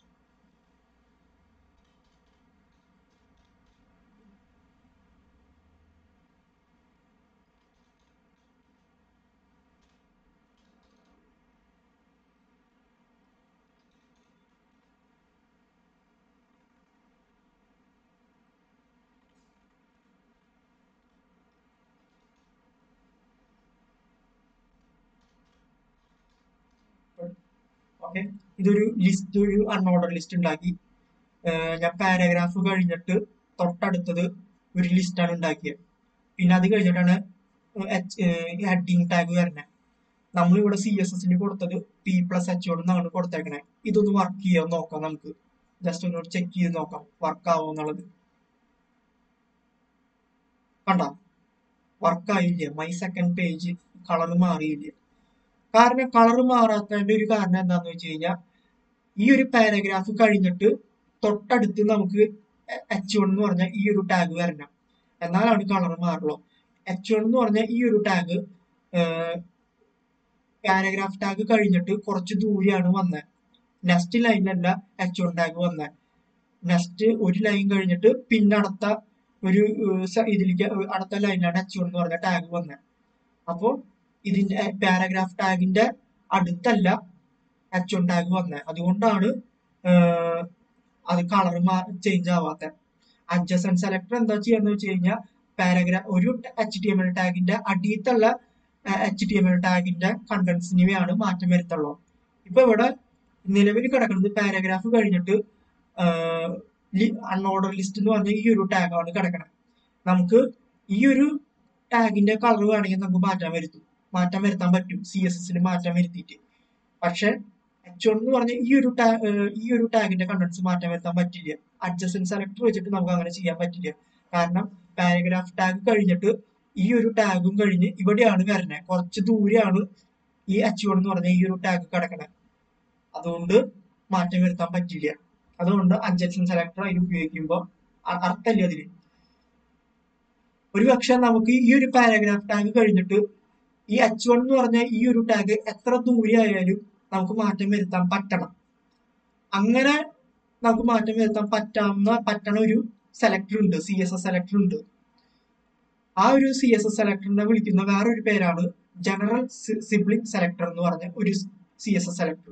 ഓക്കെ ഇതൊരു ലിസ്റ്റ് ഒരു അൺഓർഡർ ലിസ്റ്റ് ഉണ്ടാക്കി ഏർ ഞാൻ പാരഗ്രാഫ് കഴിഞ്ഞിട്ട് തൊട്ടടുത്തത് ഒരു ലിസ്റ്റാണ് ഉണ്ടാക്കിയത് പിന്നെ അത് കഴിഞ്ഞിട്ടാണ് ഹെഡിങ് ടാഗ് വരുന്നത് നമ്മളിവിടെ സി എസ് എസിന് കൊടുത്തത് പി പ്ലസ് എച്ച് എന്നാണ് കൊടുത്തേക്കണേ ഇതൊന്ന് വർക്ക് ചെയ്യാൻ നോക്കാം നമുക്ക് ജസ്റ്റ് ഒന്ന് ചെക്ക് ചെയ്ത് നോക്കാം വർക്ക് ആവോ എന്നുള്ളത് കണ്ട വർക്ക് ആയില്ല മൈ സെക്കൻഡ് പേജ് കളർ മാറിയില്ല കാരണം കളർ മാറാത്തതിന്റെ ഒരു കാരണം എന്താന്ന് വെച്ച് കഴിഞ്ഞാൽ ഈ ഒരു പാരഗ്രാഫ് കഴിഞ്ഞിട്ട് തൊട്ടടുത്ത് നമുക്ക് എച്ച് വൺ എന്ന് പറഞ്ഞ ഈ ഒരു ടാഗ് വരണം എന്നാലാണ് കളർ മാറുള്ളൂ എച്ച് വൺ എന്ന് പറഞ്ഞ ഈ ഒരു ടാഗ് പാരഗ്രാഫ് ടാഗ് കഴിഞ്ഞിട്ട് കുറച്ച് ദൂരെയാണ് വന്നത് നെക്സ്റ്റ് ലൈനിലല്ല എച്ച് വൺ ടാഗ് വന്നത് നെക്സ്റ്റ് ഒരു ലൈൻ കഴിഞ്ഞിട്ട് പിന്നെ അടുത്ത ഒരു ഇതിലേക്ക് അടുത്ത ലൈനിലാണ് എച്ച് വൺ എന്ന് പറഞ്ഞ ടാഗ് വന്നത് അപ്പോൾ ഇതിന്റെ പാരഗ്രാഫ് ടാഗിന്റെ അടുത്തല്ല എച്ച് വൺ ടാഗ് വന്നത് അതുകൊണ്ടാണ് അത് കളർ ചേഞ്ച് ആവാത്ത അഡ്ജസൻ സെലക്ടർ എന്താ ചെയ്യാന്ന് വെച്ച് കഴിഞ്ഞാൽ പാരഗ്രാഫ് ഒരു എച്ച് ടി എം എൽ ടാഗിന്റെ അടിയത്തുള്ള എച്ച് ടി എം എൽ ടാഗിന്റെ കണ്ടൻസിനെയാണ് മാറ്റം വരുത്തുള്ളൂ ഇപ്പൊ ഇവിടെ നിലവിൽ കിടക്കുന്നത് പാരഗ്രാഫ് കഴിഞ്ഞിട്ട് അൺഓർഡർ ലിസ്റ്റ് എന്ന് പറഞ്ഞ ഈ ഒരു ടാഗാണ് കിടക്കുന്നത് നമുക്ക് ഈ ഒരു ടാഗിന്റെ കളർ വേണമെങ്കിൽ നമുക്ക് മാറ്റാൻ വരുത്തും മാറ്റം വരുത്താൻ പറ്റും സി എസ് എസിൽ മാറ്റം വരുത്തിയിട്ട് പക്ഷെ എച്ച് വൺ എന്ന് പറഞ്ഞ ഈ ഒരു ടാഗ് ഈ ഒരു ടാഗിന്റെ കണ്ടൻസ് മാറ്റം വരുത്താൻ പറ്റില്ല അഡ്ജസ്റ്റൻ സെലക്ടർ വെച്ചിട്ട് നമുക്ക് അങ്ങനെ ചെയ്യാൻ പറ്റില്ല കാരണം പാരഗ്രാഫ് ടാഗ് കഴിഞ്ഞിട്ട് ഈ ഒരു ടാഗും കഴിഞ്ഞ് ഇവിടെയാണ് വരുന്നത് കുറച്ച് ദൂരെയാണ് ഈ എച്ച് വൺ എന്ന് പറഞ്ഞ ഈ ഒരു ടാഗ് കിടക്കണത് അതുകൊണ്ട് മാറ്റം വരുത്താൻ പറ്റില്ല അതുകൊണ്ട് അഡ്ജസ്റ്റൻ സെലക്ടർ അതിൽ ഉപയോഗിക്കുമ്പോൾ അർത്ഥമില്ല അതിന് ഒരു പക്ഷെ നമുക്ക് ഈ ഒരു പാരഗ്രാഫ് ടാഗ് കഴിഞ്ഞിട്ട് ഈ എച്ച് വൺ എന്ന് പറഞ്ഞ ഈ ഒരു ടാഗ് എത്ര ദൂരെ ആയാലും നമുക്ക് മാറ്റം വരുത്താൻ പറ്റണം അങ്ങനെ നമുക്ക് മാറ്റം വരുത്താൻ പറ്റാവുന്ന പറ്റണ ഒരു സെലക്ടർ ഉണ്ട് സി എസ് എസ് സെലക്ടർ ഉണ്ട് ആ ഒരു സി എസ് എസ് സെലക്ടറിനെ വിളിക്കുന്ന വേറൊരു പേരാണ് ജനറൽ സിബ്ലിംഗ് സെലക്ടർ എന്ന് പറഞ്ഞ ഒരു C S S selector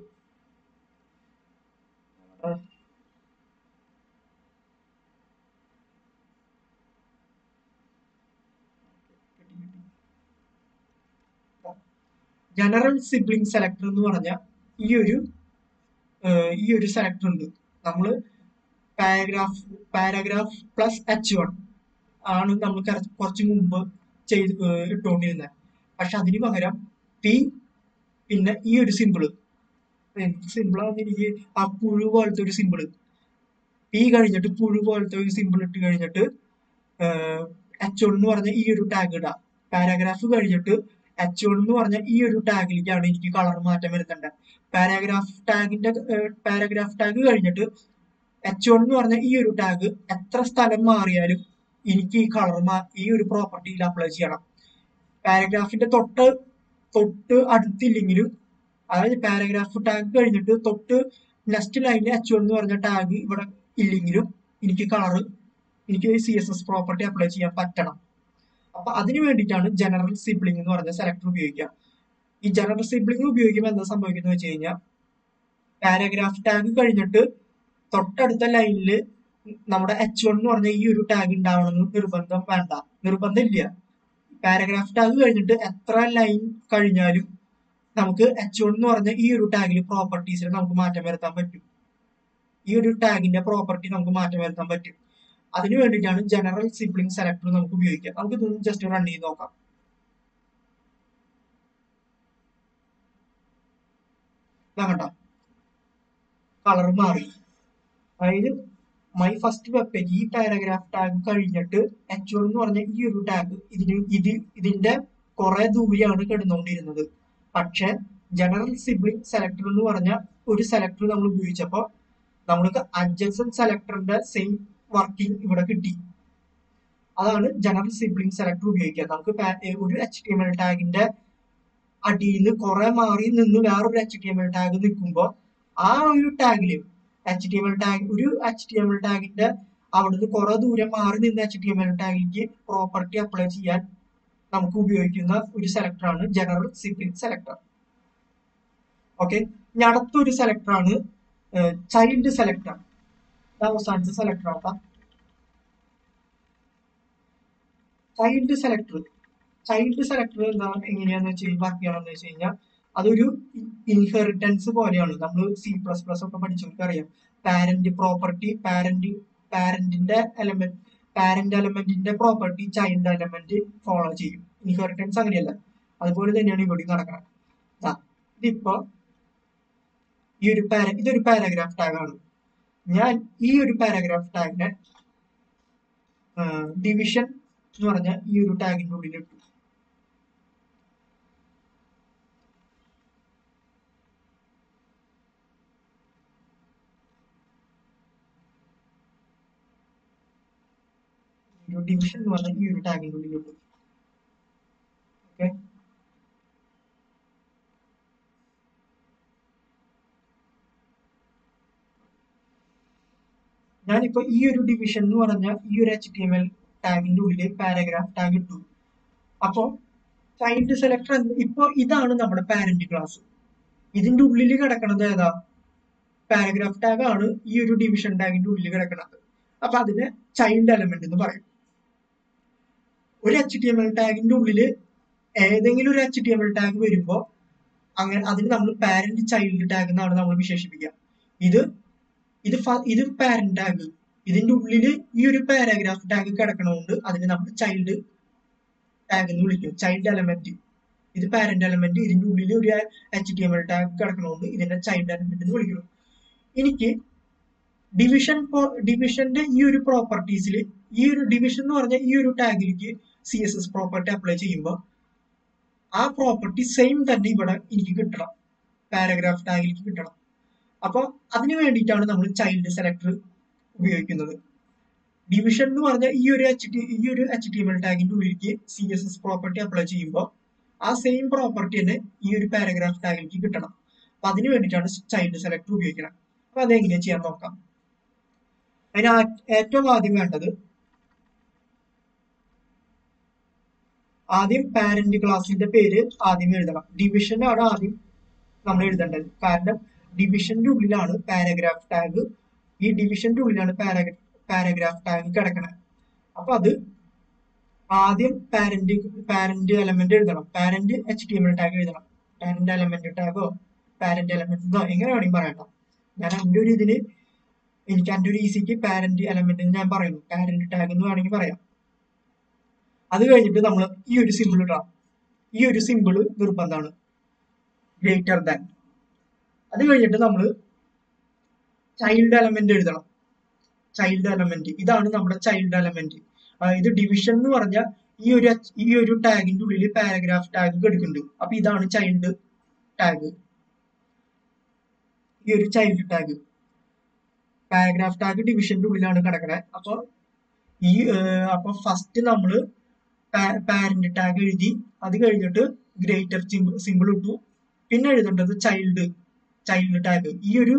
general sibling selector എന്ന് പറഞ്ഞ ഈ ഒരു ഈ ഒരു സെലക്ടർ ഉണ്ട് നമ്മൾ paragraph paragraph plus H one ആണ് നമ്മൾ കുറച്ച് മുമ്പ് ചെയ്ത് ഇട്ടുകൊണ്ടിരുന്നത് പക്ഷെ അതിന് പകരം പി പിന്നെ ഈ ഒരു സിമ്പിള് എന്ത് സിമ്പിളാന്ന് എനിക്ക് ആ പുഴു പോലത്തെ ഒരു സിമ്പിള് പി കഴിഞ്ഞിട്ട് പുഴു പോലത്തെ ഒരു സിമ്പിൾ ഇട്ട് കഴിഞ്ഞിട്ട് എച്ച് വൺ എന്ന് പറഞ്ഞ ഈ ഒരു ടാഗ് ഇടാം പാരാഗ്രാഫ് കഴിഞ്ഞിട്ട് എച്ച് വൺ എന്ന് പറഞ്ഞ ഈ ഒരു ടാഗിലേക്കാണ് എനിക്ക് കളർ മാറ്റം വരുത്തേണ്ടത് പാരാഗ്രാഫ് ടാഗിന്റെ പാരാഗ്രാഫ് ടാഗ് കഴിഞ്ഞിട്ട് എച്ച് വൺ എന്ന് പറഞ്ഞ ഈ ഒരു ടാഗ് എത്ര സ്ഥലം മാറിയാലും എനിക്ക് ഈ കളർ ഈ ഒരു പ്രോപ്പർട്ടിയിൽ അപ്ലൈ ചെയ്യണം പാരഗ്രാഫിന്റെ തൊട്ട് തൊട്ട് അടുത്തില്ലെങ്കിലും അതായത് പാരഗ്രാഫ് ടാഗ് കഴിഞ്ഞിട്ട് തൊട്ട് നെക്സ്റ്റ് ലൈനിൽ എച്ച് വൺ എന്ന് പറഞ്ഞ ടാഗ് ഇവിടെ ഇല്ലെങ്കിലും എനിക്ക് കളർ എനിക്ക് C S S property apply ചെയ്യാൻ പറ്റണം അപ്പൊ അതിന് വേണ്ടിയിട്ടാണ് ജനറൽ സിബ്ലിംഗ് എന്ന് പറഞ്ഞ സെലക്ടർ ഉപയോഗിക്കുക ഈ ജനറൽ സിബ്ലിംഗ് ഉപയോഗിക്കുമ്പോൾ എന്താ സംഭവിക്കുന്നത് വെച്ച് കഴിഞ്ഞാൽ പാരഗ്രാഫ് ടാഗ് കഴിഞ്ഞിട്ട് തൊട്ടടുത്ത ലൈനിൽ നമ്മുടെ എച്ച് വൺ എന്ന് പറഞ്ഞ ഈ ഒരു ടാഗ് ഉണ്ടാവണമെന്ന് നിർബന്ധം വേണ്ട നിർബന്ധം ഇല്ല പാരഗ്രാഫ് ടാഗ് കഴിഞ്ഞിട്ട് എത്ര ലൈൻ കഴിഞ്ഞാലും നമുക്ക് എച്ച് വൺ എന്ന് പറഞ്ഞ ഈ ഒരു ടാഗിൽ പ്രോപ്പർട്ടീസിൽ നമുക്ക് മാറ്റം വരുത്താൻ പറ്റും ഈ ഒരു ടാഗിന്റെ പ്രോപ്പർട്ടി നമുക്ക് മാറ്റം വരുത്താൻ പറ്റും അതിന് വേണ്ടിയിട്ടാണ് ജനറൽ സിബ്ലിംഗ് സെലക്ടർ നമുക്ക് ഉപയോഗിക്കാം നമുക്ക് ഇതൊന്ന് ജസ്റ്റ് റൺ ചെയ്ത് നോക്കാം കണ്ട കളർ മാറി അതായത് മൈ ഫസ്റ്റ് വെബ് പേജ് ഈ പാരഗ്രാഫ് ടാഗ് കഴിഞ്ഞിട്ട് എച്ച് വൺ എന്ന് പറഞ്ഞ ഈ ഒരു ടാഗ് ഇതിന് ഇത് ഇതിന്റെ കുറെ ദൂരെയാണ് കിടന്നുകൊണ്ടിരുന്നത് പക്ഷെ ജനറൽ സിബ്ലിംഗ് സെലക്ടർ എന്ന് പറഞ്ഞ ഒരു സെലക്ടർ നമ്മൾ ഉപയോഗിച്ചപ്പോൾ നമ്മൾക്ക് അഡ്ജസൻ സെലക്ടറിന്റെ സെയിം വർക്കിംഗ് ഇവിടെ കിട്ടി അതാണ് ജനറൽ സിബ്ലിംഗ് സെലക്ടർ ഉപയോഗിക്കുക നമുക്ക് ഒരു എച്ച് ടി എം എൽ ടാഗിന്റെ അടിയിൽ നിന്ന് കുറെ മാറി നിന്ന് വേറൊരു H T M L tag നിൽക്കുമ്പോൾ ആ ഒരു ടാഗില് H T M L tag ഒരു എച്ച് ടി എം എൽ ടാഗിന്റെ അവിടുന്ന് കുറെ ദൂരം മാറി നിന്ന് എച്ച് ടി എം എൽ ടാഗിലേക്ക് പ്രോപ്പർട്ടി അപ്ലൈ ചെയ്യാൻ നമുക്ക് ഉപയോഗിക്കുന്ന ഒരു സെലക്ടറാണ് ജനറൽ സിബ്ലിംഗ് സെലക്ടർ ഓക്കെ ഇനി അടുത്തൊരു സെലക്ടറാണ് ചൈൽഡ് സെലക്ടർ അവസാനത്തെ സെലക്ടർ ആക്കാം ചൈൽഡ് സെലക്ടർ ചൈൽഡ് സെലക്ടർ എന്താ എങ്ങനെയാന്ന് വെച്ച് വർക്ക് ചെയ്യണമെന്ന് വെച്ച് കഴിഞ്ഞാൽ അതൊരു ഇൻഹെറിറ്റൻസ് പോലെയാണ് നമ്മൾ സി പ്ലസ് പ്ലസ് ഒക്കെ പഠിച്ചവർക്ക് അറിയാം പാരന്റ് പ്രോപ്പർട്ടി പാരന്റ് പാരന്റിന്റെ എലമെന്റ് പാരന്റ് എലമെന്റിന്റെ പ്രോപ്പർട്ടി ചൈൽഡ് എലമെന്റ് ഫോളോ ചെയ്യും ഇൻഹെറിറ്റൻസ് അങ്ങനെയല്ല അതുപോലെ തന്നെയാണ് ഇവിടെ നടക്കുന്നത് ഇതിപ്പോ ഈ ഒരു പാര ഇതൊരു പാരഗ്രാഫ് ടാഗ് ആണ് ഞാൻ ഈ ഒരു പാരഗ്രാഫ് ടാഗിനെ ഡിവിഷൻ എന്ന് പറഞ്ഞ ഈ ഒരു ടാഗിന്റെ ഉള്ളിൽ ഇട്ടു ഒരു ഡിവിഷൻ എന്ന് പറഞ്ഞ ഈ ഒരു ടാഗിന്റെ ഉള്ളിൽ ഇട്ടു ഓക്കെ ഞാനിപ്പോ ഈ ഒരു ഡിവിഷൻ എന്ന് പറഞ്ഞ ഈ ഒരു എച്ച് ടി എം എൽ ടാഗിന്റെ ഉള്ളിൽ പാരഗ്രാഫ് ടാഗ് ഇട്ടു അപ്പോ ചൈൽഡ് സെലക്ടർ ഇപ്പൊ ഇതാണ് നമ്മുടെ പാരന്റ് ക്ലാസ് ഇതിന്റെ ഉള്ളിൽ കിടക്കണത് ഏതാ പാരഗ്രാഫ് ടാഗ് ആണ് ഈ ഒരു ഡിവിഷൻ ടാഗിന്റെ ഉള്ളിൽ കിടക്കുന്നത് അപ്പൊ അതിന് ചൈൽഡ് എലമെന്റ് എന്ന് പറയും ഒരു എച്ച് ടി എം എൽ ടാഗിന്റെ ഉള്ളിൽ ഏതെങ്കിലും ഒരു H T M L tag വരുമ്പോ അങ്ങനെ അതിന് നമ്മൾ പാരന്റ് ചൈൽഡ് ടാഗ് എന്നാണ് നമ്മൾ വിശേഷിപ്പിക്കുക ഇത് ഇത് ഇത് പാരന്റ് ടാഗ് ഇതിന്റെ ഉള്ളില് ഈ ഒരു പാരാഗ്രാഫ് ടാഗ് കിടക്കണോണ്ട് അതിന് നമ്മൾ ചൈൽഡ് ടാഗ് എന്ന് വിളിക്കും ചൈൽഡ് എലമെന്റ് ഇത് പാരന്റ് എലമെന്റ് ഇതിന്റെ ഉള്ളിൽ ഒരു H T M L tag കിടക്കണോണ്ട് ഇതിന്റെ ചൈൽഡ് എലമെന്റ് എന്ന് വിളിക്കുന്നു എനിക്ക് ഡിവിഷൻ ഡിവിഷന്റെ ഈ ഒരു പ്രോപ്പർട്ടീസിൽ ഈ ഒരു ഡിവിഷൻ എന്ന് പറഞ്ഞ ഈ ഒരു ടാഗിലേക്ക് C S S property apply ചെയ്യുമ്പോൾ ആ പ്രോപ്പർട്ടി സെയിം തന്നെ ഇവിടെ എനിക്ക് കിട്ടണം പാരഗ്രാഫ് ടാഗിലേക്ക് കിട്ടണം അപ്പോൾ അതിന് വേണ്ടിയിട്ടാണ് നമ്മൾ ചൈൽഡ് സെലക്ടർ ഉപയോഗിക്കുന്നത് ഡിവിഷൻ എന്ന് പറഞ്ഞ ഈ ഒരു എച്ച് ടി ഈ ഒരു എച്ച് ടി എം എൽ ടാഗിന്റെ ഉള്ളിലേക്ക് C S S property apply ചെയ്യുമ്പോൾ ആ സെയിം പ്രോപ്പർട്ടി തന്നെ ഈ ഒരു പാരഗ്രാഫ് ടാഗിലേക്ക് കിട്ടണം അപ്പൊ അതിന് വേണ്ടിയിട്ടാണ് ചൈൽഡ് സെലക്ടർ ഉപയോഗിക്കണം അപ്പൊ അത് എങ്ങനെ ചെയ്യാൻ നോക്കാം അതിന് ഏറ്റവും ആദ്യം വേണ്ടത് ആദ്യം പാരന്റ് ക്ലാസിന്റെ പേര് ആദ്യം എഴുതണം ഡിവിഷനാണ് ആദ്യം നമ്മൾ എഴുതേണ്ടത് കാരണം ഡിവിഷന്റെ ഉള്ളിലാണ് പാരഗ്രാഫ് ടാഗ് ഈ ഡിവിഷന്റെ ഉള്ളിലാണ് പാരഗ്രാഫ് ടാഗ് കിടക്കണത് അപ്പൊ അത് ആദ്യം പാരന്റ് പാരന്റ് എലമെന്റ് എഴുതണം parent H T M L tag എഴുതണം പാരന്റ് എലമെന്റ് ടാഗോ പാരന്റ് എലമെന്റോ എങ്ങനെ വേണമെങ്കിൽ പറയട്ടോ ഞാൻ എൻ്റെ ഒരു ഇതിന് എനിക്ക് എൻ്റെ ഒരു ഈസിക്ക് പാരന്റ് എലമെന്റ് എന്ന് ഞാൻ പറയുന്നു പാരന്റ് ടാഗ് എന്ന് വേണമെങ്കിൽ പറയാം അത് കഴിഞ്ഞിട്ട് നമ്മൾ ഈ ഒരു സിമ്പിൾ ഇടാം ഈ ഒരു സിമ്പിൾ നിർബന്ധമാണ് ഗ്രേറ്റർ ദാൻ അത് കഴിഞ്ഞിട്ട് നമ്മൾ ചൈൽഡ് എലമെന്റ് എഴുതണം ചൈൽഡ് എലമെന്റ് ഇതാണ് നമ്മുടെ ചൈൽഡ് എലമെന്റ് ഇത് ഡിവിഷൻ എന്ന് പറഞ്ഞാൽ ഈ ഒരു ഈ ഒരു ടാഗിന്റെ ഉള്ളിൽ പാരഗ്രാഫ് ടാഗ് എടുക്കുന്നുണ്ട് അപ്പൊ ഇതാണ് ചൈൽഡ് ടാഗ് ഈ ഒരു ചൈൽഡ് ടാഗ് പാരഗ്രാഫ് ടാഗ് ഡിവിഷന്റെ ഉള്ളിലാണ് കിടക്കണേ അപ്പൊ ഈ അപ്പൊ ഫസ്റ്റ് നമ്മള് പാരന്റ് ടാഗ് എഴുതി അത് കഴിഞ്ഞിട്ട് ഗ്രേറ്റർ സിമ്പിൾ ഇട്ടു പിന്നെ എഴുതേണ്ടത് ചൈൽഡ് ചൈൽഡ് ടാഗ് ഈ ഒരു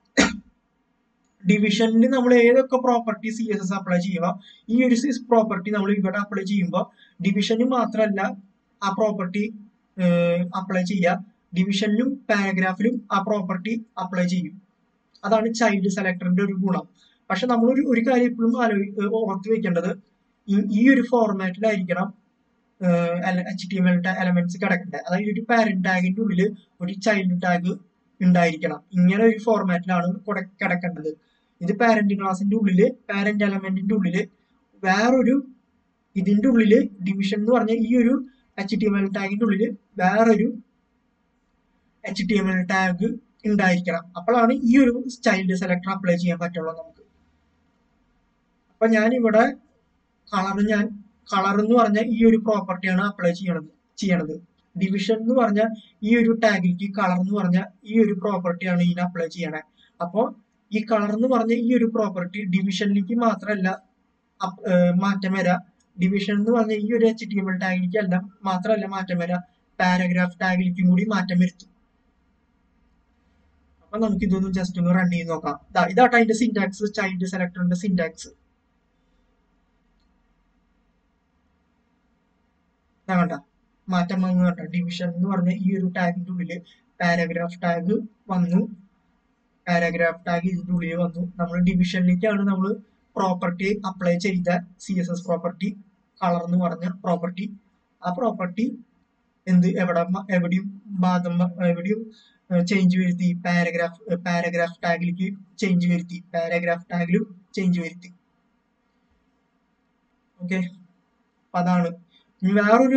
ഡിവിഷനിൽ നമ്മൾ ഏതൊക്കെ property C S S apply ചെയ്യുക ഈ ഒരു പ്രോപ്പർട്ടി നമ്മൾ ഇവിടെ അപ്ലൈ ചെയ്യുമ്പോൾ ഡിവിഷന് മാത്രമല്ല ആ പ്രോപ്പർട്ടി അപ്ലൈ ചെയ്യുക ഡിവിഷനിലും പാരഗ്രാഫിലും ആ പ്രോപ്പർട്ടി അപ്ലൈ ചെയ്യും അതാണ് ചൈൽഡ് സെലക്ടറിന്റെ ഒരു ഗുണം പക്ഷെ നമ്മൾ ഒരു ഒരു കാര്യം എപ്പോഴും ആലോചി ഓർത്ത് വെക്കേണ്ടത് ഈ ഒരു ഫോർമാറ്റിലായിരിക്കണം H T M L elements കിടക്കേണ്ടത് അതായത് ഒരു പാരന്റ് ടാഗിന്റെ ഉള്ളിൽ ഒരു ചൈൽഡ് ടാഗ് ഉണ്ടായിരിക്കണം ഇങ്ങനെ ഒരു ഫോർമാറ്റിലാണ് കിടക്കേണ്ടത് ഇത് പാരന്റ് ക്ലാസിന്റെ ഉള്ളില് പാരന്റ് എലമെന്റിന്റെ ഉള്ളില് വേറൊരു ഇതിന്റെ ഉള്ളില് ഡിവിഷൻ എന്ന് പറഞ്ഞ ഈ ഒരു എച്ച് ടി എം എൽ ടാഗിന്റെ ഉള്ളില് വേറൊരു H T M L tag ഉണ്ടായിരിക്കണം അപ്പോഴാണ് ഈ ഒരു ചൈൽഡ് സെലക്ടർ അപ്ലൈ ചെയ്യാൻ പറ്റുള്ളൂ നമുക്ക് അപ്പൊ ഞാൻ ഇവിടെ കളർ ഞാൻ കളർ എന്ന് പറഞ്ഞ ഈ ഒരു പ്രോപ്പർട്ടിയാണ് അപ്ലൈ ചെയ്യണത് ചെയ്യണത് ഡിവിഷൻ എന്ന് പറഞ്ഞ ഈ ഒരു ടാഗിലേക്ക് കളർ എന്ന് പറഞ്ഞ ഈ ഒരു പ്രോപ്പർട്ടിയാണ് ഇതിന് അപ്ലൈ ചെയ്യണേ അപ്പോൾ ഈ കളർ എന്ന് പറഞ്ഞ ഈ ഒരു പ്രോപ്പർട്ടി ഡിവിഷനിലേക്ക് മാത്രമല്ല മാറ്റം വരാം ഡിവിഷൻ എന്ന് പറഞ്ഞ ഈ ഒരു എച്ച് ടി എം എൽ ടാഗിലേക്ക് അല്ല മാത്രമല്ല മാറ്റം വരാം പാരഗ്രാഫ് ടാഗിലേക്കും കൂടി മാറ്റം വരുത്തും അപ്പൊ നമുക്ക് ഇതൊന്ന് ജസ്റ്റ് ഒന്ന് റൺ ചെയ്ത് നോക്കാം ഇതാട്ടോ അതിന്റെ സിന്റാക്സ് ചൈൽഡ് സെലക്ടറിന്റെ സിന്റാക്സ് കണ്ട മാറ്റം വന്നു കണ്ട ഡിവിഷൻ എന്ന് പറഞ്ഞ ഈ ഒരു ടാഗിന്റെ ഉള്ളില് പാരഗ്രാഫ് ടാഗ് വന്നു പാരഗ്രാഫ് ടാഗ് ഇതിന്റെ ഉള്ളിൽ വന്നു നമ്മൾ ഡിവിഷനിലേക്കാണ് നമ്മൾ പ്രോപ്പർട്ടി അപ്ലൈ ചെയ്ത C S S property colour എന്ന് പറഞ്ഞ പ്രോപ്പർട്ടി ആ പ്രോപ്പർട്ടി എന്ത് എവിടെ എവിടെയും ബാധം എവിടെയും ചേഞ്ച് വരുത്തി പാരഗ്രാഫ് പാരഗ്രാഫ് ടാഗിലേക്ക് ചേഞ്ച് വരുത്തി പാരഗ്രാഫ് ടാഗിലും ചേഞ്ച് വരുത്തി ഓക്കെ അപ്പൊ അതാണ് ഇനി വേറൊരു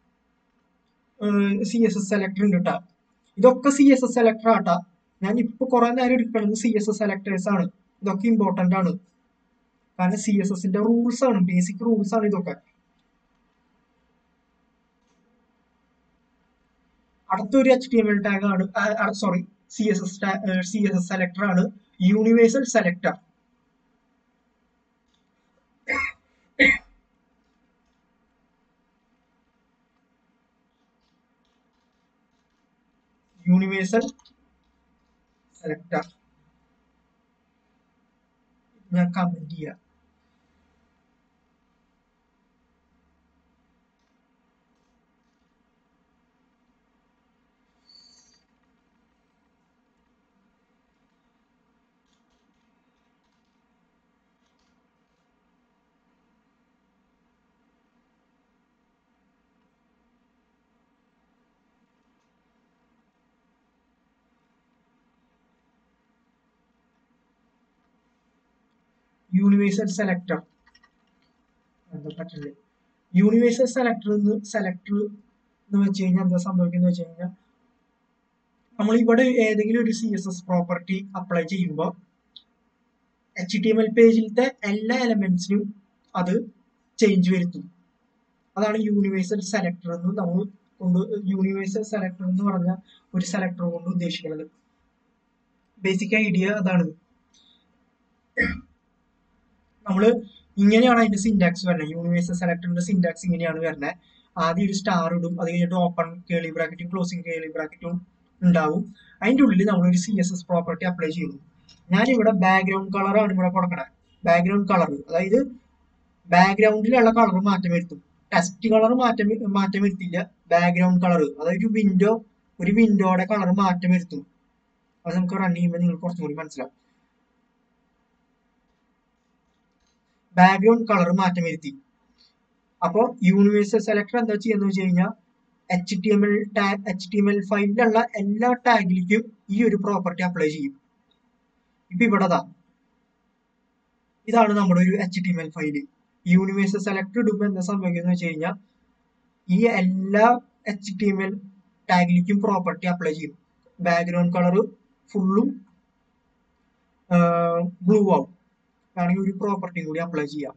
സി എസ് എസ് സെലക്ടർ ഉണ്ട് കേട്ടോ ഇതൊക്കെ സി എസ് എസ് സെലക്ടർ ആട്ടാ ഞാൻ ഇപ്പൊ കുറെ നേരം എടുക്കുന്നത് സി എസ് എസ് സെലക്ടേഴ്സ് ആണ് ഇതൊക്കെ ഇമ്പോർട്ടന്റ് ആണ് കാരണം സി എസ് എസിന്റെ റൂൾസ് ആണ് ബേസിക് റൂൾസ് ആണ് ഇതൊക്കെ അടുത്തൊരു H T M L tag ആണ് sorry C S S C S S selector ആണ് യൂണിവേഴ്സൽ സെലക്ടർ യൂണിവേഴ്സൽ സെലക്ടർ ഞാൻ കമന്റ് ചെയ്യാം യൂണിവേഴ്സൽ സെലക്ടർ എന്താ പറ്റില്ല യൂണിവേഴ്സൽ സെലക്ടർ എന്ന് സെലക്ടർ എന്ന് വെച്ച് കഴിഞ്ഞാൽ എന്താ സംഭവിക്കുന്നത് വെച്ച് കഴിഞ്ഞാൽ നമ്മൾ ഇവിടെ ഏതെങ്കിലും ഒരു C S S property apply ചെയ്യുമ്പോൾ എച്ച് ടി എം എൽ പേജിലത്തെ എല്ലാ എലമെന്റ്സിനും അത് ചേഞ്ച് വരുത്തും അതാണ് യൂണിവേഴ്സൽ സെലക്ടർ എന്ന് നമ്മൾ കൊണ്ട് യൂണിവേഴ്സൽ സെലക്ടർ എന്ന് പറഞ്ഞ ഒരു സെലക്ടർ കൊണ്ട് ഉദ്ദേശിക്കുന്നത് ബേസിക് ഐഡിയ അതാണ് നമ്മൾ ഇങ്ങനെയാണ് അതിന്റെ സിന്റാക്സ് വരുന്നത് യൂണിവേഴ്സൽ സെലക്ടറിന്റെ സിന്റാക്സ് ഇങ്ങനെയാണ് വരുന്നത് ആദ്യം ഒരു സ്റ്റാർ ഇടും അത് കഴിഞ്ഞിട്ട് ഓപ്പൺ കേളി ബ്രാക്കറ്റും ക്ലോസിംഗ് കേളി ബ്രാക്കറ്റും ഉണ്ടാവും അതിന്റെ ഉള്ളിൽ നമ്മൾ ഒരു C S S property apply ചെയ്തു ഞാൻ ഇവിടെ ബാക്ക്ഗ്രൗണ്ട് കളറാണ് ഇവിടെ കൊടുക്കണത് ബാക്ക്ഗ്രൗണ്ട് കളർ അതായത് ബാക്ക്ഗ്രൗണ്ടിലുള്ള കളർ മാറ്റം വരുത്തും ടെക്സ്റ്റ് കളർ മാറ്റം മാറ്റം വരുത്തില്ല ബാക്ക്ഗ്രൗണ്ട് കളർ അതായത് ഒരു വിൻഡോ ഒരു വിൻഡോയുടെ കളർ മാറ്റം വരുത്തും അത് നമുക്ക് റൺ ചെയ്യുമ്പോൾ നിങ്ങൾക്ക് കുറച്ചും കൂടി മനസ്സിലാവും ബാക്ക്ഗ്രൗണ്ട് കളർ മാറ്റം വരുത്തി അപ്പോൾ യൂണിവേഴ്സൽ സെലക്ടർ എന്താ ചെയ്യുന്നത് വെച്ച് കഴിഞ്ഞാൽ H T M L tag H T M L ഫയലിലുള്ള എല്ലാ ടാഗിലേക്കും ഈ ഒരു പ്രോപ്പർട്ടി അപ്ലൈ ചെയ്യും ഇപ്പൊ ഇവിടെതാ ഇതാണ് നമ്മുടെ ഒരു H T M L file universal selector ഇടുമ്പോൾ എന്താ സംഭവിക്കുന്നത് വെച്ച് കഴിഞ്ഞാൽ ഈ എല്ലാ എച്ച് ടി എം എൽ ടാഗിലേക്കും പ്രോപ്പർട്ടി അപ്ലൈ ചെയ്യും ബാക്ക്ഗ്രൗണ്ട് കളർ ഫുള്ളും ബ്ലൂ ആവും വേണമെങ്കിൽ ഒരു പ്രോപ്പർട്ടിയും കൂടി അപ്ലൈ ചെയ്യാം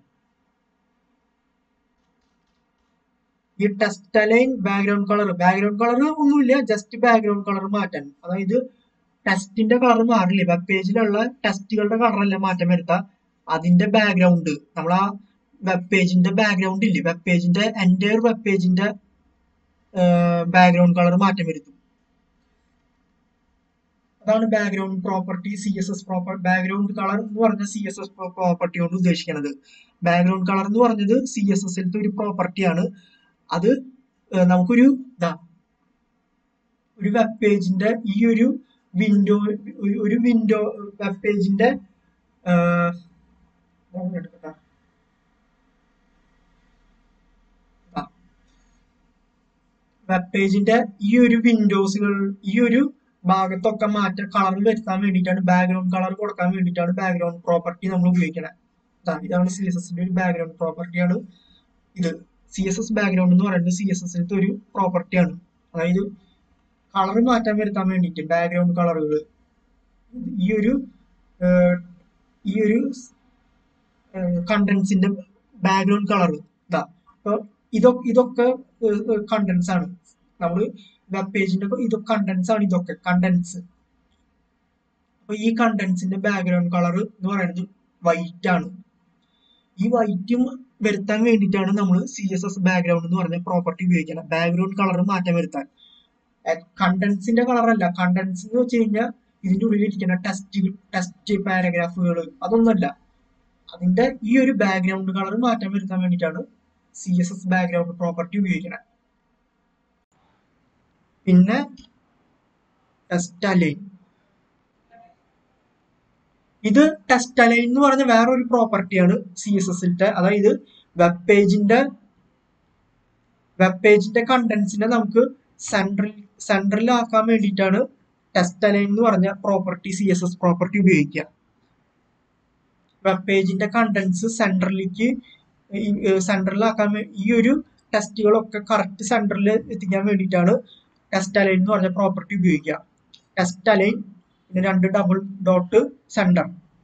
ഈ text align background colour background colour ഒന്നുമില്ല ജസ്റ്റ് ബാക്ക്ഗ്രൗണ്ട് കളർ മാറ്റാൻ അതായത് ടെസ്റ്റിന്റെ കളർ മാറില്ലേ വെബ് പേജിലുള്ള ടെസ്റ്റുകളുടെ കളറല്ല മാറ്റം വരുത്താം അതിന്റെ ബാക്ക്ഗ്രൗണ്ട് നമ്മൾ ആ വെബ് പേജിന്റെ ബാക്ക്ഗ്രൗണ്ട് ഇല്ലേ വെബ് പേജിന്റെ എൻ്റെ വെബ് പേജിന്റെ ബാക്ക്ഗ്രൗണ്ട് കളർ മാറ്റം വരുത്തും അതാണ് background property C S S proper background colour എന്ന് പറഞ്ഞ സി എസ് എസ് പ്രോപ്പർട്ടി കൊണ്ട് ഉദ്ദേശിക്കുന്നത് ബാക്ക്ഗ്രൗണ്ട് കളർ എന്ന് പറഞ്ഞത് സി എസ് എസിലത്തെ ഒരു പ്രോപ്പർട്ടിയാണ് അത് നമുക്കൊരു ഇതാ ഒരു വെബ് പേജിന്റെ ഈ ഒരു വിൻഡോ ഒരു വിൻഡോ വെബ് പേജിന്റെ വെബ് പേജിന്റെ ഈ ഒരു വിൻഡോസുകൾ ഈ ഒരു ഭാഗത്തൊക്കെ മാറ്റ കളർ വരുത്താൻ വേണ്ടിയിട്ടാണ് ബാക്ക്ഗ്രൗണ്ട് കളർ കൊടുക്കാൻ വേണ്ടിയിട്ടാണ് ബാക്ക്ഗ്രൗണ്ട് പ്രോപ്പർട്ടി നമ്മൾ ഉപയോഗിക്കുന്നത് ഇതാണ് സി എസ് എസിന്റെ ഒരു ബാക്ക്ഗ്രൗണ്ട് പ്രോപ്പർട്ടിയാണ് ഇത് സി എസ് എസ് ബാക്ക്ഗ്രൗണ്ട് എന്ന് പറയുന്നത് സി എസ് എസിലത്തെ ഒരു പ്രോപ്പർട്ടിയാണ് അതായത് കളർ മാറ്റാൻ വരുത്താൻ വേണ്ടിയിട്ട് ബാക്ക്ഗ്രൗണ്ട് കളറുകൾ ഈ ഒരു ഈ ഒരു കണ്ടൻസിന്റെ ബാക്ക്ഗ്രൗണ്ട് കളർ ഇതാ അപ്പൊ ഇതൊക്കെ ഇതൊക്കെ കണ്ടൻസ് ആണ് നമ്മൾ വെബ് പേജിന്റെ ഇതൊക്കെ കണ്ടൻസ് ആണ് ഇതൊക്കെ കണ്ടൻസ് അപ്പൊ ഈ കണ്ടൻസിന്റെ ബാക്ക്ഗ്രൗണ്ട് കളർ എന്ന് പറയുന്നത് വൈറ്റ് ആണ് ഈ വൈറ്റും വരുത്താൻ വേണ്ടിയിട്ടാണ് നമ്മൾ സി എസ് എസ് ബാക്ക്ഗ്രൗണ്ട് എന്ന് പറഞ്ഞ പ്രോപ്പർട്ടി ഉപയോഗിക്കുന്നത് ബാക്ക്ഗ്രൗണ്ട് കളർ മാറ്റം വരുത്താൻ കണ്ടൻസിന്റെ കളറല്ല കണ്ടൻസ് എന്ന് വെച്ച് കഴിഞ്ഞാൽ ഇതിന്റെ ഉള്ളിൽ ഇരിക്കുന്ന ടെസ്റ്റ് ടെസ്റ്റ് പാരഗ്രാഫുകൾ അതൊന്നുമല്ല അതിന്റെ ഈ ഒരു ബാക്ക്ഗ്രൗണ്ട് കളർ മാറ്റം വരുത്താൻ വേണ്ടിയിട്ടാണ് C S S background property ഉപയോഗിക്കുന്നത് പിന്നെ ടെസ്റ്റ് അലൈൻ ഇത് ടെസ്റ്റ് അലൈൻ എന്ന് പറഞ്ഞ വേറൊരു പ്രോപ്പർട്ടിയാണ് സി എസ് എസിന്റെ അതായത് വെബ് പേജിന്റെ വെബ് പേജിന്റെ കണ്ടന്റ്സിനെ നമുക്ക് സെൻട്രൽ സെൻട്രലാക്കാൻ വേണ്ടിയിട്ടാണ് ടെസ്റ്റ് അലൈൻ എന്ന് പറഞ്ഞ property C S S property ഉപയോഗിക്കുക വെബ് പേജിന്റെ കണ്ടന്റ്സ് സെൻട്രലിലേക്ക് സെൻട്രലാക്കാൻ ഈ ഒരു ടെസ്റ്റുകളൊക്കെ കറക്റ്റ് സെൻട്രലിൽ എത്തിക്കാൻ വേണ്ടിയിട്ടാണ് ടെസ്റ്റ് അലൈൻ എന്ന് പറഞ്ഞ പ്രോപ്പർട്ടി ഉപയോഗിക്കുക ടെസ്റ്റ് അലൈൻ പിന്നെ രണ്ട് ഡബിൾ ഡോട്ട് സെന്റർ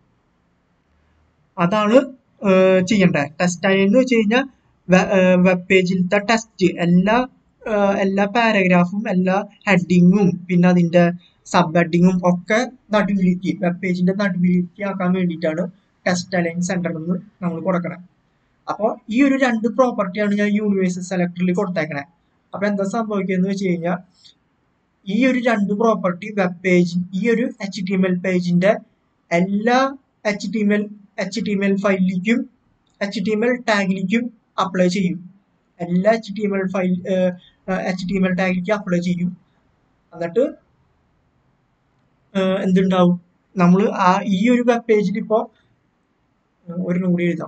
അതാണ് ചെയ്യേണ്ടത് ടെസ്റ്റ് അലൈൻ എന്ന് വെച്ച് കഴിഞ്ഞാൽ വെബ് പേജിലത്തെ ടെസ്റ്റ് എല്ലാ എല്ലാ പാരഗ്രാഫും എല്ലാ ഹെഡിങ്ങും പിന്നെ അതിന്റെ സബ് ഹെഡിങ്ങും ഒക്കെ നടുവിലേക്ക് വെബ് പേജിന്റെ നടുവിലേക്ക് ആക്കാൻ വേണ്ടിയിട്ടാണ് ടെസ്റ്റ് അലൈൻ സെന്റർ എന്ന് നമ്മൾ കൊടുക്കണം അപ്പോൾ ഈ ഒരു രണ്ട് പ്രോപ്പർട്ടിയാണ് ഞാൻ യൂണിവേഴ്സൽ സെലക്ടറിൽ കൊടുത്തേക്കണേ അപ്പൊ എന്താ സംഭവിക്കുന്നത് വെച്ച് കഴിഞ്ഞാൽ ഈ ഒരു രണ്ട് പ്രോപ്പർട്ടി വെബ് പേജ് ഈ ഒരു എച്ച് ടി എം എൽ പേജിന്റെ എല്ലാ H T M L H T M L ഫയലിലേക്കും എച്ച് ടി എം എൽ ടാഗിലേക്കും അപ്ലൈ ചെയ്യും എല്ലാ H T M L file H T M L ടാഗിലേക്ക് അപ്ലൈ ചെയ്യും എന്നിട്ട് എന്തുണ്ടാവും നമ്മൾ ആ ഈ ഒരു വെബ് പേജിൽ ഇപ്പോ ഒരു കൂടി എഴുതാം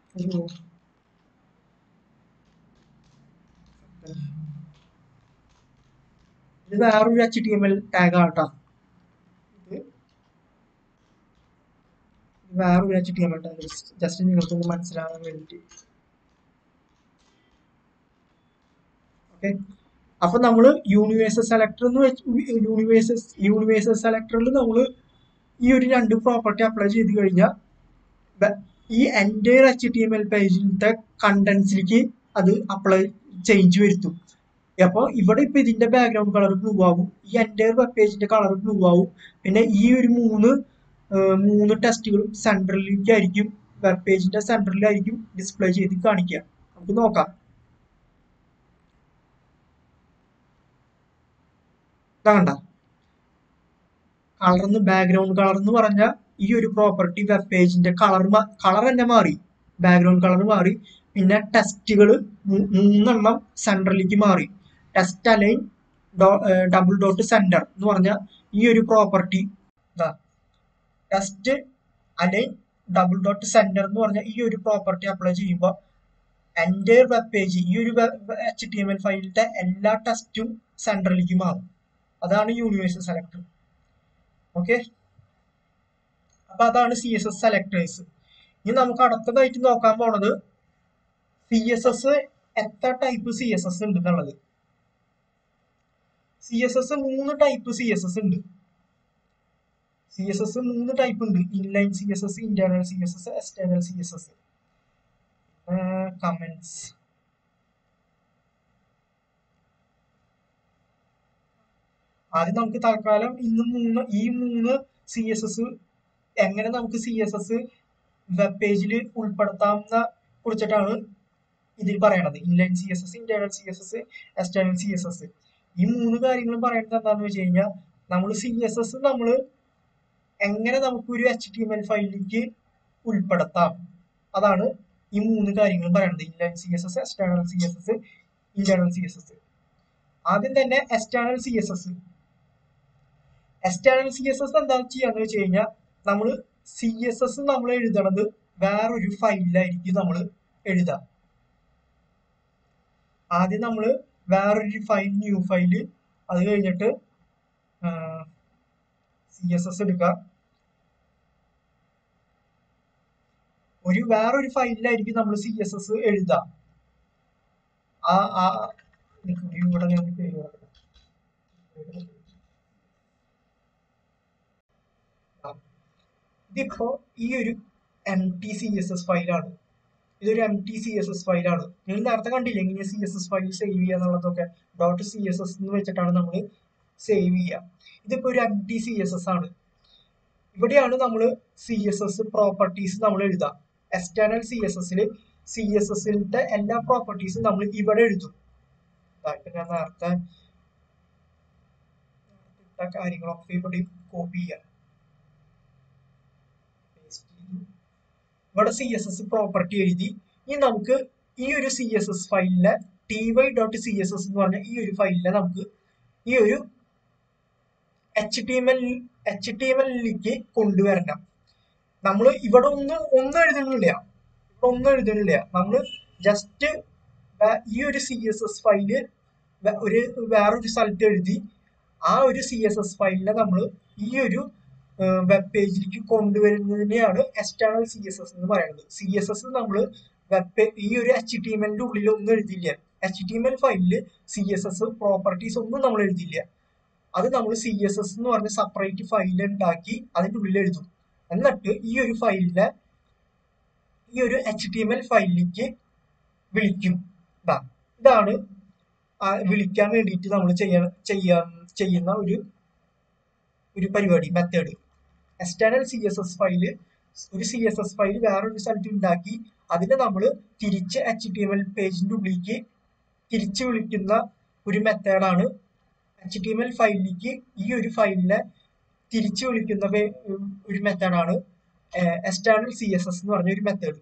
ഇത് വേറൊരു H T M L tag ആട്ടോ ഇത് വേറൊരു H T M L tag just നിങ്ങൾക്കൊന്ന് മനസ്സിലാവാൻ വേണ്ടിയിട്ട് ഓക്കെ അപ്പൊ നമ്മൾ യൂണിവേഴ്സൽ സെലക്ടർ എന്ന് വെച്ച് യൂണിവേഴ്സൽ യൂണിവേഴ്സൽ സെലക്ടറിൽ നമ്മൾ ഈ ഒരു രണ്ട് പ്രോപ്പർട്ടി അപ്ലൈ ചെയ്ത് കഴിഞ്ഞാൽ ഈ എൻ്റെ എച്ച് ടി എം എൽ പേജിലത്തെ കണ്ടന്റ്സിലേക്ക് അത് അപ്ലൈ ചേഞ്ച് വരുത്തും അപ്പോൾ ഇവിടെ ഇപ്പൊ ഇതിന്റെ ബാക്ക്ഗ്രൗണ്ട് കളർ ബ്ലൂ ആവും ഈ എൻ്റെ വെബ് പേജിന്റെ കളർ ബ്ലൂ ആവും പിന്നെ ഈ ഒരു മൂന്ന് മൂന്ന് ടെസ്റ്റുകളും സെൻട്രലിലേക്കായിരിക്കും വെബ് പേജിന്റെ സെൻട്രലിലായിരിക്കും ഡിസ്പ്ലേ ചെയ്ത് കാണിക്കുക നമുക്ക് നോക്കാം കണ്ട കളർന്ന് ബാക്ക്ഗ്രൗണ്ട് കളർ എന്ന് പറഞ്ഞ ഈ ഒരു പ്രോപ്പർട്ടി വെബ് പേജിന്റെ കളർ കളർ തന്നെ മാറി ബാക്ക്ഗ്രൗണ്ട് കളർ മാറി പിന്നെ ടെസ്റ്റുകൾ മൂന്നെണ്ണം സെൻട്രലിലേക്ക് മാറി text align double dot centre എന്ന് പറഞ്ഞ ഈ ഒരു property text align double dot centre എന്ന് പറഞ്ഞ ഈ ഒരു പ്രോപ്പർട്ടി അപ്ലൈ ചെയ്യുമ്പോൾ എൻ്റെ വെബ് പേജ് ഈ ഒരു എച്ച് ടി എം എൽ ഫയലിലത്തെ എല്ലാ ടെസ്റ്റും സെൻട്രലിലേക്ക് മാറും അതാണ് യൂണിവേഴ്സൽ സെലക്ടർ ഓക്കെ അപ്പൊ അതാണ് സി എസ് എസ് സെലക്ടേഴ്സ് ഇനി നമുക്ക് അടുത്തതായിട്ട് നോക്കാൻ പോണത് സി എസ് എസ് എത്ര ടൈപ്പ് സി എസ് എസ് ഉണ്ട് എന്നുള്ളത് സി എസ് എസ് മൂന്ന് ടൈപ്പ് സി എസ് എസ് ഉണ്ട് സി എസ് എസ് മൂന്ന് ടൈപ്പ് ഉണ്ട് inline C S S internal C S S external C S S comments ആദ്യം നമുക്ക് തൽക്കാലം ഇന്ന് മൂന്ന് ഈ മൂന്ന് സി എസ് എസ് എങ്ങനെ നമുക്ക് സി എസ് എസ് വെബ് പേജിൽ ഉൾപ്പെടുത്താമെന്ന കുറിച്ചിട്ടാണ് ഇതിൽ പറയണത് inline C S S internal C S S external C S S ഈ മൂന്ന് കാര്യങ്ങളും പറയുന്നത് എന്താണെന്ന് വെച്ച് കഴിഞ്ഞാൽ നമ്മൾ സി എസ് എസ് നമ്മൾ എങ്ങനെ നമുക്കൊരു എച്ച് ടി എം എൽ ഫയലിലേക്ക് ഉൾപ്പെടുത്താം അതാണ് ഈ മൂന്ന് കാര്യങ്ങളും പറയുന്നത് inline C S S external C S S internal C S S ആദ്യം തന്നെ external C S S external C S S എന്താ ചെയ്യാന്ന് വെച്ച് കഴിഞ്ഞാൽ നമ്മൾ സി എസ് എസ് നമ്മൾ എഴുതണത് വേറൊരു ഫയലിലായിരിക്കും നമ്മൾ എഴുതുക ആദ്യം നമ്മൾ വേറൊരു ഫയൽ ന്യൂ ഫയല് അത് കഴിഞ്ഞിട്ട് സി എസ് എസ് എടുക്കുക ഒരു വേറൊരു ഫയലിലായിരിക്കും നമ്മൾ സി എസ് എസ് എഴുതുക ആ ആ നിക്ക് ഇവിടെ ഞാൻ പേര് കൊടുക്കാം. ആ. ഇതിപ്പോ ഈ ഒരു empty C S S ഫയലാണ് ഇതൊരു empty C S S ഫയലാണ് നിങ്ങൾ നേരത്തെ കണ്ടില്ലേ എങ്ങനെ C S S file save ചെയ്യുക എന്നുള്ളതൊക്കെ ഡോട്ട് സി എസ് എസ് എന്ന് വെച്ചിട്ടാണ് നമ്മൾ സേവ് ചെയ്യുക ഇതിപ്പോ ഒരു empty C S S ആണ് ഇവിടെയാണ് നമ്മൾ സി എസ് എസ് പ്രോപ്പർട്ടീസ് നമ്മൾ എഴുതുക എക്സ്റ്റേണൽ സി എസ് എസിൽ സി എസ് എസിന്റെ എല്ലാ പ്രോപ്പർട്ടീസും നമ്മൾ ഇവിടെ എഴുതും ദാ ഇപ്പൊ ഞാൻ നേരത്തെ ഇട്ട കാര്യങ്ങളൊക്കെ ഇവിടെ കോപ്പി ചെയ്യാം Paste ചെയ്തു. ഇവിടെ സി എസ് എസ് പ്രോപ്പർട്ടി എഴുതി ഇനി നമുക്ക് ഈ ഒരു സി എസ് എസ് ഫയലിലെ T Y dot C S S എന്ന് പറഞ്ഞ ഈ ഒരു ഫയലിനെ നമുക്ക് ഈ ഒരു H T M L H T M എല്ലിലേക്ക് കൊണ്ടുവരണം നമ്മൾ ഇവിടെ ഒന്നും ഒന്നും എഴുതണില്ല ഇവിടെ ഒന്നും എഴുതണില്ല നമ്മൾ ജസ്റ്റ് ഈ ഒരു സി എസ് എസ് ഫയല് ഒരു വേറൊരു സ്ഥലത്ത് എഴുതി ആ ഒരു സി എസ് എസ് ഫയലിനെ നമ്മൾ ഈ ഒരു വെബ് പേജിലേക്ക് കൊണ്ടുവരുന്നതിനെയാണ് എക്സ്റ്റേണൽ സി എസ് എസ് എന്ന് പറയുന്നത് സി എസ് എസ് നമ്മൾ വെബ് ഈ ഒരു എച്ച് ടി എം എല്ലിന്റെ ഉള്ളിൽ ഒന്നും എഴുതില്ല എച്ച് ടി എം എൽ ഫയലില് സി എസ് എസ് പ്രോപ്പർട്ടീസ് ഒന്നും നമ്മൾ എഴുതില്ല അത് നമ്മൾ സി എസ് എസ് എന്ന് പറഞ്ഞ സെപ്പറേറ്റ് ഫയൽ ഉണ്ടാക്കി അതിന്റെ ഉള്ളിൽ എഴുതും എന്നിട്ട് ഈ ഒരു ഫയലിനെ ഈ ഒരു എച്ച് ടി എം എൽ ഫയലിലേക്ക് വിളിക്കും ഇതാ ഇതാണ് ആ വിളിക്കാൻ വേണ്ടിയിട്ട് നമ്മൾ ചെയ്യാൻ ചെയ്യാൻ ചെയ്യുന്ന ഒരു ഒരു പരിപാടി method external C S S file ഒരു സി എസ് എസ് ഫയൽ വേറൊരു സ്ഥലത്ത് ഉണ്ടാക്കി അതിനെ നമ്മൾ തിരിച്ച് എച്ച് ടി എം എൽ പേജിന്റെ ഉള്ളിലേക്ക് തിരിച്ച് വിളിക്കുന്ന ഒരു മെത്തേഡാണ് എച്ച് ടി എം എൽ ഫയലിലേക്ക് ഈ ഒരു ഫയലിനെ തിരിച്ചു വിളിക്കുന്ന വേ- ഒരു മെത്തേഡാണ് എക്സ്റ്റേണൽ സി എസ് എസ് എന്ന് പറഞ്ഞ ഒരു method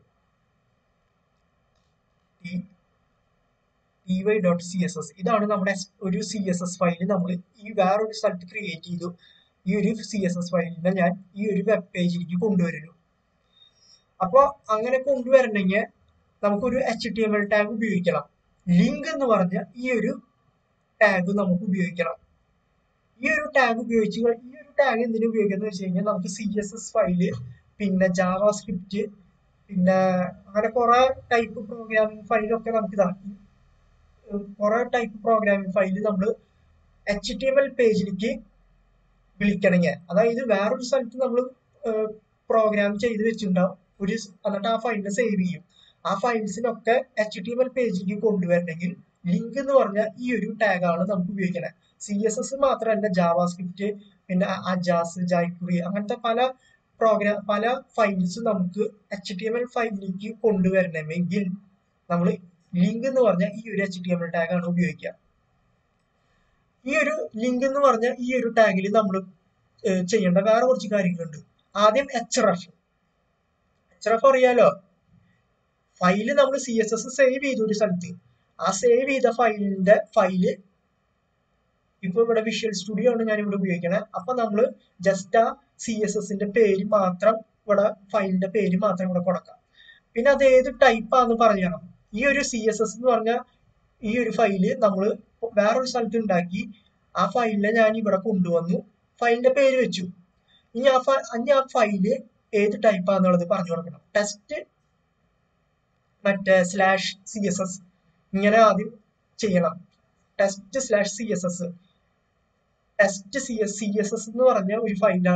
T Y dot C S S ഇതാണ് നമ്മുടെ എസ്- ഒരു സി എസ് എസ് ഫയൽ നമ്മൾ ഈ വേറൊരു സ്ഥലത്ത് ക്രിയേറ്റ് ചെയ്തു ഈ ഒരു സി എസ് എസ് ഫയലിനെ ഞാൻ ഈ ഒരു വെബ് പേജിലേക്ക് കൊണ്ടുവരുന്നു അപ്പോൾ അങ്ങനെ കൊണ്ടുവരണമെങ്കിൽ നമുക്കൊരു H T M L tag ഉപയോഗിക്കണം ലിങ്ക് എന്ന് പറഞ്ഞ ഈ ഒരു ടാഗ് നമുക്ക് ഉപയോഗിക്കണം ഈ ഒരു ടാഗ് ഉപയോഗിച്ച് കഴി- ഈ ഒരു ടാഗ് എന്തിനു ഉപയോഗിക്കുന്നത് വെച്ച് കഴിഞ്ഞാൽ നമുക്ക് സി എസ് എസ് ഫയല് പിന്നെ ജാവ സ്ക്രിപ്റ്റ് പിന്നെ അങ്ങനെ കുറെ ടൈപ്പ് പ്രോഗ്രാമിംഗ് ഫയലൊക്കെ നമുക്ക് ഇതാ കുറെ ടൈപ്പ് പ്രോഗ്രാമിംഗ് ഫയല് നമ്മൾ എച്ച് ടി എം എൽ പേജിലേക്ക് വിളിക്കണമെങ്കിൽ അതായത് വേറൊരു സ്ഥലത്ത് നമ്മൾ പ്രോഗ്രാം ചെയ്ത് വെച്ചിട്ടുണ്ടാവും ഒരു സ് എന്നിട്ട് ആ ഫയലിനെ സേവ് ചെയ്യും ആ ഫയൽസിനൊക്കെ എച്ച് ടി എം എൽ പേജിലേക്ക് കൊണ്ടുവരണമെങ്കിൽ ലിങ്ക് എന്ന് പറഞ്ഞ ഈ ഒരു ടാഗാണ് നമുക്ക് ഉപയോഗിക്കണത് സി എസ് എസ് മാത്രമല്ല ജാവ സ്ക്രിപ്റ്റ് പിന്നെ അജാസ് ജൈക്കുറി അങ്ങനത്തെ പല പ്രോഗ്രാം പല ഫയൽസ് നമുക്ക് എച്ച് ടി എം എൽ ഫയലിലേക്ക് കൊണ്ടുവരണമെങ്കിൽ നമ്മൾ ലിങ്ക് എന്ന് പറഞ്ഞ ഈ ഒരു എച്ച് ടി എം എൽ ടാഗാണ് ഉപയോഗിക്കുക ഈ ഒരു ലിങ്ക് എന്ന് പറഞ്ഞ ഈ ഒരു ടാഗിൽ നമ്മൾ ചെയ്യേണ്ട വേറെ കുറച്ച് കാര്യങ്ങളുണ്ട് ആദ്യം എച്ച് റഫ് എച്ച് റഫ് അറിയാലോ ഫയല് നമ്മൾ സി എസ് എസ് സേവ് ചെയ്തു ഒരു സ്ഥലത്ത് ആ സേവ് ചെയ്ത ഫയലിന്റെ ഫയല് ഇപ്പൊ ഇവിടെ വിഷ്വൽ സ്റ്റുഡിയോ ആണ് ഞാൻ ഇവിടെ ഉപയോഗിക്കണത് അപ്പൊ നമ്മൾ ജസ്റ്റ് ആ സി എസ് എസിന്റെ പേര് മാത്രം ഇവിടെ ഫയലിന്റെ പേര് മാത്രം ഇവിടെ കൊടുക്കാം പിന്നെ അത് ഏത് ടൈപ്പ് ആണെന്ന് പറയണം ഈ ഒരു സി എസ് എസ് എന്ന് പറഞ്ഞ ഈ ഒരു ഫയല് നമ്മൾ വേറൊരു സ്ഥലത്ത് ഉണ്ടാക്കി ആ ഫയലിനെ ഞാൻ ഇവിടെ കൊണ്ടുവന്നു ഫയലിന്റെ പേര് വെച്ചു ഇനി ആ ഫ- ഇനി ആ ഫയല് ഏത് ടൈപ്പ് ആണെന്നുള്ളത് പറഞ്ഞു കൊടുക്കണം ടെസ്റ്റ് മറ്റേ സ്ലാഷ് സി എസ് എസ് ഇങ്ങനെ ആദ്യം ചെയ്യണം text slash C S S text C S C S S എന്ന് പറഞ്ഞ ഒരു ഫയലാണ്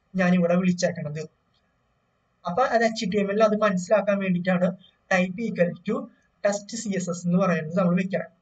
ഞാൻ ഇവിടെ വിളിച്ചേക്കണത് അപ്പൊ അത് എച്ച് ടി എം എൽ അത് മനസ്സിലാക്കാൻ വേണ്ടിയിട്ടാണ് type equal to text C S S എന്ന് പറയുന്നത് നമ്മൾ വെക്കണം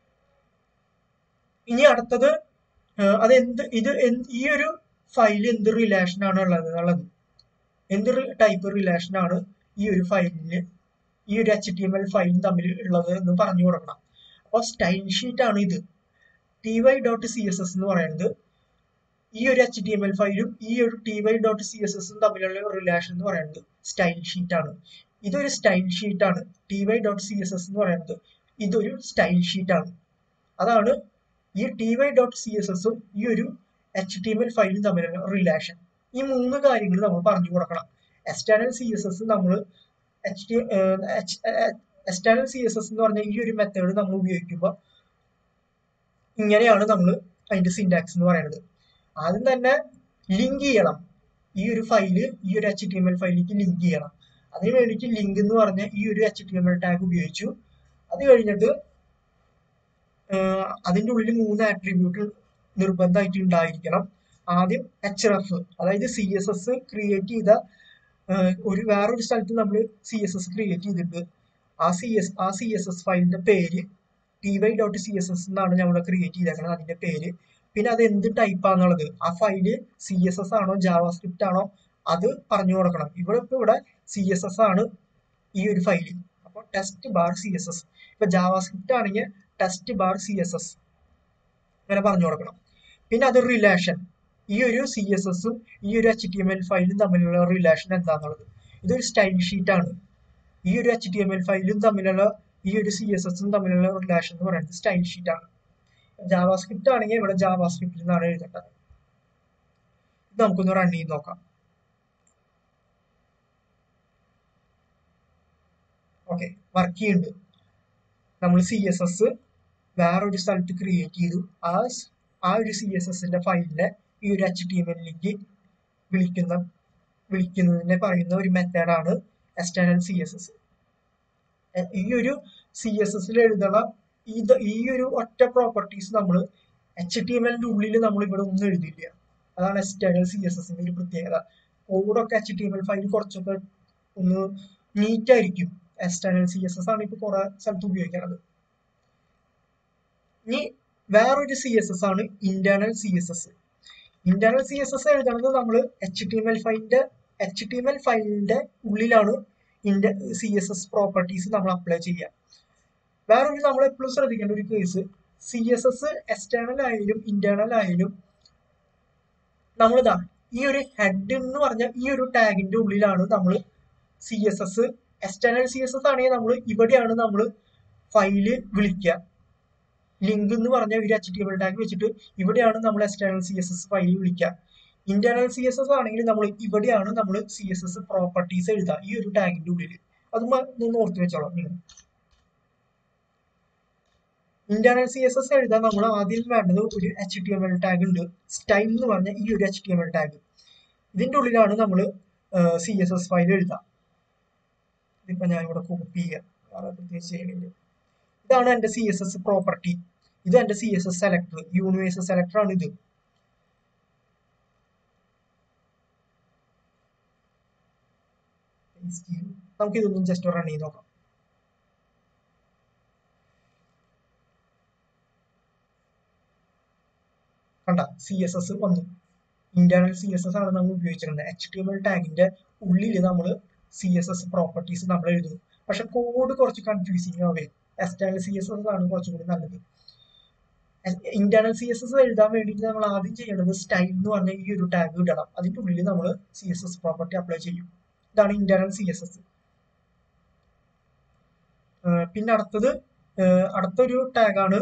ഇനി അടുത്തത് ഏഹ് അത് എന്ത് ഇത് എന്ത് ഈ ഒരു ഫയൽ എന്ത് റിലേഷൻ ആണ് ഉള്ളത് എന്നുള്ളത് എന്ത് ടൈപ്പ് റിലേഷൻ ആണ് ഈ ഒരു ഫയലിന് ഈ ഒരു എച്ച് ടി എം എൽ ഫയലും തമ്മിൽ ഉള്ളത് എന്ന് പറഞ്ഞു കൊടുക്കണം അപ്പോൾ സ്റ്റൈൽ ഷീറ്റ് ആണ് ഇത് T Y dot C S S എന്ന് പറയുന്നത് ഈ ഒരു എച്ച് ടി എം എൽ ഫയലും ഈ ഒരു T Y dot C S എസും തമ്മിലുള്ള റിലേഷൻ എന്ന് പറയുന്നത് സ്റ്റൈൽ ഷീറ്റ് ആണ് ഇതൊരു സ്റ്റൈൽ ഷീറ്റ് ആണ് T Y dot C S S എന്ന് പറയുന്നത് ഇതൊരു സ്റ്റൈൽ ഷീറ്റ് ആണ് അതാണ് ഈ T Y dot C S എസും ഈ ഒരു എച്ച് ടി എം എൽ ഫയലും തമ്മിലുള്ള റിലേഷൻ ഈ മൂന്ന് കാര്യങ്ങൾ നമ്മൾ പറഞ്ഞു കൊടുക്കണം എക്സ്റ്റേണൽ സി എസ് എസ് നമ്മൾ H T external C S S എന്ന് പറഞ്ഞ ഈ ഒരു മെത്തേഡ് നമ്മൾ ഉപയോഗിക്കുമ്പോൾ ഇങ്ങനെയാണ് നമ്മൾ അതിന്റെ സിൻടാക്സ് എന്ന് പറയുന്നത് ആദ്യം തന്നെ ലിങ്ക് ചെയ്യണം ഈ ഒരു ഫയല് ഈ ഒരു എച്ച് ടി എം എൽ ഫയലിലേക്ക് ലിങ്ക് ചെയ്യണം അതിന് വേണ്ടിയിട്ട് ലിങ്ക് എന്ന് പറഞ്ഞ ഈ ഒരു H T M L tag ഉപയോഗിച്ചു അത് കഴിഞ്ഞിട്ട് അതിൻ്റെ ഉള്ളിൽ മൂന്ന് ആട്രിബ്യൂട്ട് നിർബന്ധമായിട്ട് ഉണ്ടായിരിക്കണം ആദ്യം എച്ച് എഫ് അതായത് സി എസ് എസ് ക്രിയേറ്റ് ചെയ്ത ഒരു വേറൊരു സ്ഥലത്ത് നമ്മൾ സി എസ് എസ് ക്രിയേറ്റ് ചെയ്തിട്ടുണ്ട് ആ സി എസ് ആ സി എസ് എസ് ഫയലിന്റെ പേര് T Y dot C S S എന്നാണ് നമ്മൾ ക്രിയേറ്റ് ചെയ്തേക്കുന്നത് അതിന്റെ പേര് പിന്നെ അത് എന്ത് ടൈപ്പാന്നുള്ളത് ആ ഫയല് സി എസ് എസ് ആണോ ജാവ സ്ക്രിപ്റ്റ് ആണോ അത് പറഞ്ഞു കൊടുക്കണം ഇവിടെ ഇപ്പൊ ഇവിടെ സി എസ് എസ് ആണ് ഈ ഒരു ഫയല് അപ്പോൾ test bar C S S ഇപ്പൊ ജാവ സ്ക്രിപ്റ്റ് ആണെങ്കിൽ test bar C S S അങ്ങനെ പറഞ്ഞു കൊടുക്കണം പിന്നെ അത് റിലേഷൻ ഈ ഒരു സി എസ് എസും ഈ ഒരു എച്ച് ടി എം എൽ ഫയലും തമ്മിലുള്ള റിലേഷൻ എന്താന്നുള്ളത് ഇതൊരു സ്റ്റൈൽ ഷീറ്റ് ആണ് ഈ ഒരു എച്ച് ടി എം എൽ ഫയലും തമ്മിലുള്ള ഈ ഒരു സി എസ് എസും തമ്മിലുള്ള റിലേഷൻ എന്ന് പറയുന്നത് സ്റ്റൈൽ ഷീറ്റ് ആണ് ജാവ സ്ക്രിപ്റ്റ് ആണെങ്കിൽ ഇവിടെ ജാവ സ്ക്രിപ്റ്റിൽ നിന്നാണ് എഴുതേണ്ടത് ഇത് നമുക്കൊന്ന് റൺ ചെയ്ത് നോക്കാം ഓക്കെ വർക്ക് ചെയ്യുന്നുണ്ട് നമ്മൾ സി എസ് എസ് വേറൊരു സ്ഥലത്ത് ക്രിയേറ്റ് ചെയ്തു ആ സ്- ആ ഒരു സി എസ് എസിന്റെ ഫയലിനെ ഈ ഒരു എച്ച് ടി എം എല്ലിലേക്ക് വിളിക്കുന്ന വിളിക്കുന്നതിനെ പറയുന്ന ഒരു മെത്തേഡാണ് എക്സ്റ്റേണൽ സി എസ് എസ് ഈ ഒരു സി എസ് എസിൽ എഴുതണ ഇത് ഈ ഒരു ഒറ്റ പ്രോപ്പർട്ടീസ് നമ്മൾ എച്ച് ടി എം എല്ലിന്റെ ഉള്ളിൽ നമ്മൾ ഇവിടെ ഒന്നും എഴുതില്ല അതാണ് എക്സ്റ്റേണൽ സി എസ് എസിന്റെ ഒരു പ്രത്യേകത കോഡൊക്കെ H T M L file കുറച്ചൊക്കെ ഒന്ന് നീറ്റ് ആയിരിക്കും എക്സ്റ്റേണൽ സി എസ് എസ് ആണ് ഇപ്പൊ കുറെ സ്ഥലത്ത് ഉപയോഗിക്കുന്നത് ഇനി വേറൊരു സി എസ് എസ് ആണ് internal C S S internal C S S എഴുതണത് നമ്മൾ എച്ച് ടി എം എൽ ഫയലിന്റെ എച്ച് ടി എം എൽ ഫയലിന്റെ ഉള്ളിലാണ് ഇന്റ സി എസ് എസ് പ്രോപ്പർട്ടീസ് നമ്മൾ അപ്ലൈ ചെയ്യുക വേറൊരു നമ്മൾ എപ്പോഴും ശ്രദ്ധിക്കേണ്ട ഒരു case C S S external ആയാലും ഇന്റേണൽ ആയാലും നമ്മളിതാ ഈ ഒരു ഹെഡ് എന്ന് പറഞ്ഞ ഈ ഒരു ടാഗിന്റെ ഉള്ളിലാണ് നമ്മൾ C S S external C S S ആണെങ്കിൽ നമ്മൾ ഇവിടെയാണ് നമ്മൾ ഫയല് വിളിക്കുക ലിങ്ക് എന്ന് പറഞ്ഞ ഒരു H T M L tag വെച്ചിട്ട് ഇവിടെയാണ് നമ്മൾ external C S S file വിളിക്കുക ഇന്റേണൽ സി എസ് എസ് ആണെങ്കിൽ നമ്മൾ ഇവിടെയാണ് നമ്മൾ സി എസ് എസ് പ്രോപ്പർട്ടീസ് എഴുതുക ഈ ഒരു ടാഗിന്റെ ഉള്ളിൽ അത് മ- ഒന്ന് ഓർത്ത് വെച്ചോളാം നിങ്ങൾ ഇന്റേണൽ സി എസ് എസ് എഴുതാൻ നമ്മൾ ആദ്യം വേണ്ടത് ഒരു H T M L tag ഉണ്ട് സ്റ്റൈൽ എന്ന് പറഞ്ഞ ഈ ഒരു H T M L tag ഇതിന്റെ ഉള്ളിലാണ് നമ്മൾ സി എസ് എസ് ഫയൽ എഴുതുക ഇതിപ്പോ ഞാൻ ഇവിടെ കോപ്പി ചെയ്യാം വേറെ പ്രത്യേകിച്ച് ചെയ്യണില്ല ഇതാണ് എന്റെ സി എസ് എസ് പ്രോപ്പർട്ടി ഇത് എന്റെ C S S selector universe selector ആണ് ഇത് Paste ചെയ്തു. നമുക്ക് ഇതൊന്നും ജസ്റ്റ് റൺ ചെയ്ത് നോക്കാം കണ്ട സി എസ് എസ് വന്നു ഇന്റേണൽ സി എസ് എസ് ആണ് നമ്മൾ ഉപയോഗിച്ചിരുന്നത് എച്ച് ടി എം എൽ ടാഗിന്റെ ഉള്ളിൽ നമ്മൾ സി എസ് എസ് പ്രോപ്പർട്ടീസ് നമ്മൾ എഴുതുന്നു പക്ഷെ കോഡ് കുറച്ച് കൺഫ്യൂസിങ് ആവേ എക്സ്റ്റേണൽ സി എസ് എസ് ആണ് കുറച്ചും കൂടി നല്ലത് ഇന്റേണൽ സി എസ് എസ് എഴുതാൻ വേണ്ടിയിട്ട് നമ്മൾ ആദ്യം ചെയ്യേണ്ടത് സ്റ്റൈൽ എന്ന് പറഞ്ഞ ഈ ഒരു ടാഗ് ഇടണം അതിന്റെ ഉള്ളിൽ നമ്മൾ C S S property apply ചെയ്യും ഇതാണ് ഇന്റേണൽ സി എസ് എസ് പിന്നെ അടുത്തത് ഏഹ് അടുത്തൊരു ടാഗാണ്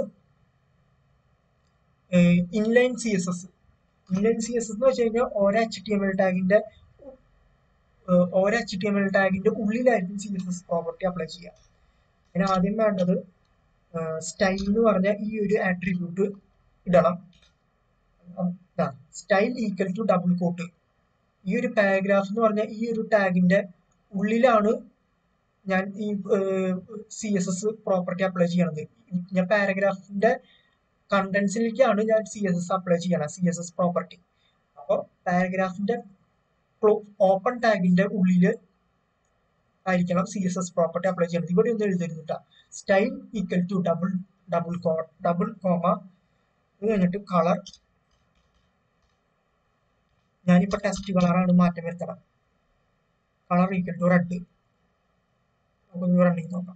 inline C S S inline C S S എന്ന് വെച്ച് കഴിഞ്ഞാൽ ഓരോ എച്ച് ടി എം എൽ ടാഗിന്റെ ഓരോ എച്ച് ടി എം എൽ ടാഗിന്റെ ഉള്ളിലായിരിക്കും C S S property apply ചെയ്യുക അതിന് ആദ്യം വേണ്ടത് സ്റ്റൈൽ എന്ന് പറഞ്ഞ ഈ ഒരു ആട്രിബ്യൂട്ട് ഇടണം style equal to double quote ഈ ഒരു പാരഗ്രാഫ് എന്ന് പറഞ്ഞ ഈ ഒരു ടാഗിന്റെ ഉള്ളിലാണ് ഞാൻ ഈ C S S property apply ചെയ്യണത് ഞാൻ പാരഗ്രാഫിന്റെ കണ്ടൻസിലേക്കാണ് ഞാൻ സി എസ് എസ് അപ്ലൈ ചെയ്യണം സി എസ് എസ് പ്രോപ്പർട്ടി അപ്പോൾ പാരഗ്രാഫിന്റെ ഓപ്പൺ ടാഗിന്റെ ഉള്ളിൽ ആയിരിക്കണം C S S property apply ചെയ്യുന്നത് ഇവിടെ ഒന്നും എഴുതരുന്നില്ല style equal to double double കോ ഡബിൾ കോമ ഇത് കഴിഞ്ഞിട്ട് കളർ ഞാനിപ്പോ ടെസ്റ്റ് കളറാണ് മാറ്റം വരുത്തണം കളർ ഈക്വൽ ടു റെഡ് നമുക്കൊന്ന് റണ്ണിങ് നോക്കാം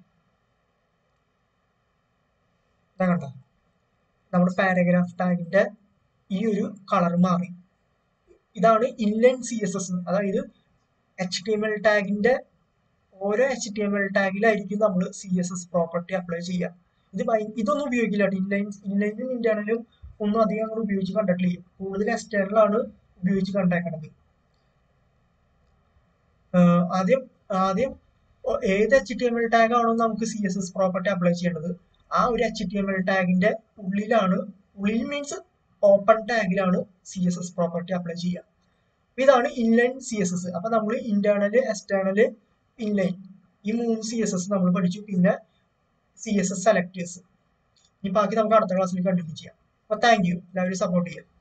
ഇതാ കണ്ടോ നമ്മുടെ പാരഗ്രാഫ് ടാഗിന്റെ ഈ ഒരു കളർ മാറി ഇതാണ് ഇൻലൈൻ സി എസ് എസ് അതായത് എച്ച് ടി എം എൽ ടാഗിന്റെ ഓരോ എച്ച് ടി എം എൽ ടാഗിലായിരിക്കും നമ്മൾ C S S property apply ചെയ്യുക ഇത് ഭയ- ഇതൊന്നും ഉപയോഗിക്കില്ല ഇൻലൈൻ ഇൻലൈനും ഇന്റേണലും ഒന്നും അധികം അങ്ങനെ ഉപയോഗിച്ച് കണ്ടിട്ടില്ല കൂടുതൽ എക്സ്റ്റേണൽ ആണ് ഉപയോഗിച്ച് കണ്ടേക്കണത് ആഹ് ആദ്യം ആദ്യം ഒ- ഏത് H T M L tag ആണോ നമുക്ക് C S S property apply ചെയ്യേണ്ടത് ആ ഒരു എച്ച് ടി എം എൽ ടാഗിന്റെ ഉള്ളിലാണ് ഉള്ളിൽ മീൻസ് ഓപ്പൺ ടാഗിലാണ് C S S property apply ചെയ്യുക അപ്പൊ ഇതാണ് ഇൻലൈൻ സി എസ് എസ് അപ്പൊ നമ്മൾ ഇന്റേണല് എക്സ്റ്റേണല് ഇൻലൈൻ ഈ മൂന്ന് സി എസ് എസ് നമ്മൾ പഠിച്ചു പിന്നെ സി എസ് എസ് സെലക്ടേഴ്സ് ഇനി ബാക്കി നമുക്ക് അടുത്ത ക്ലാസ്സിൽ കണ്ടിന്യൂ ചെയ്യാം അപ്പൊ താങ്ക് യു എല്ലാവരും സപ്പോർട്ട് ചെയ്യാം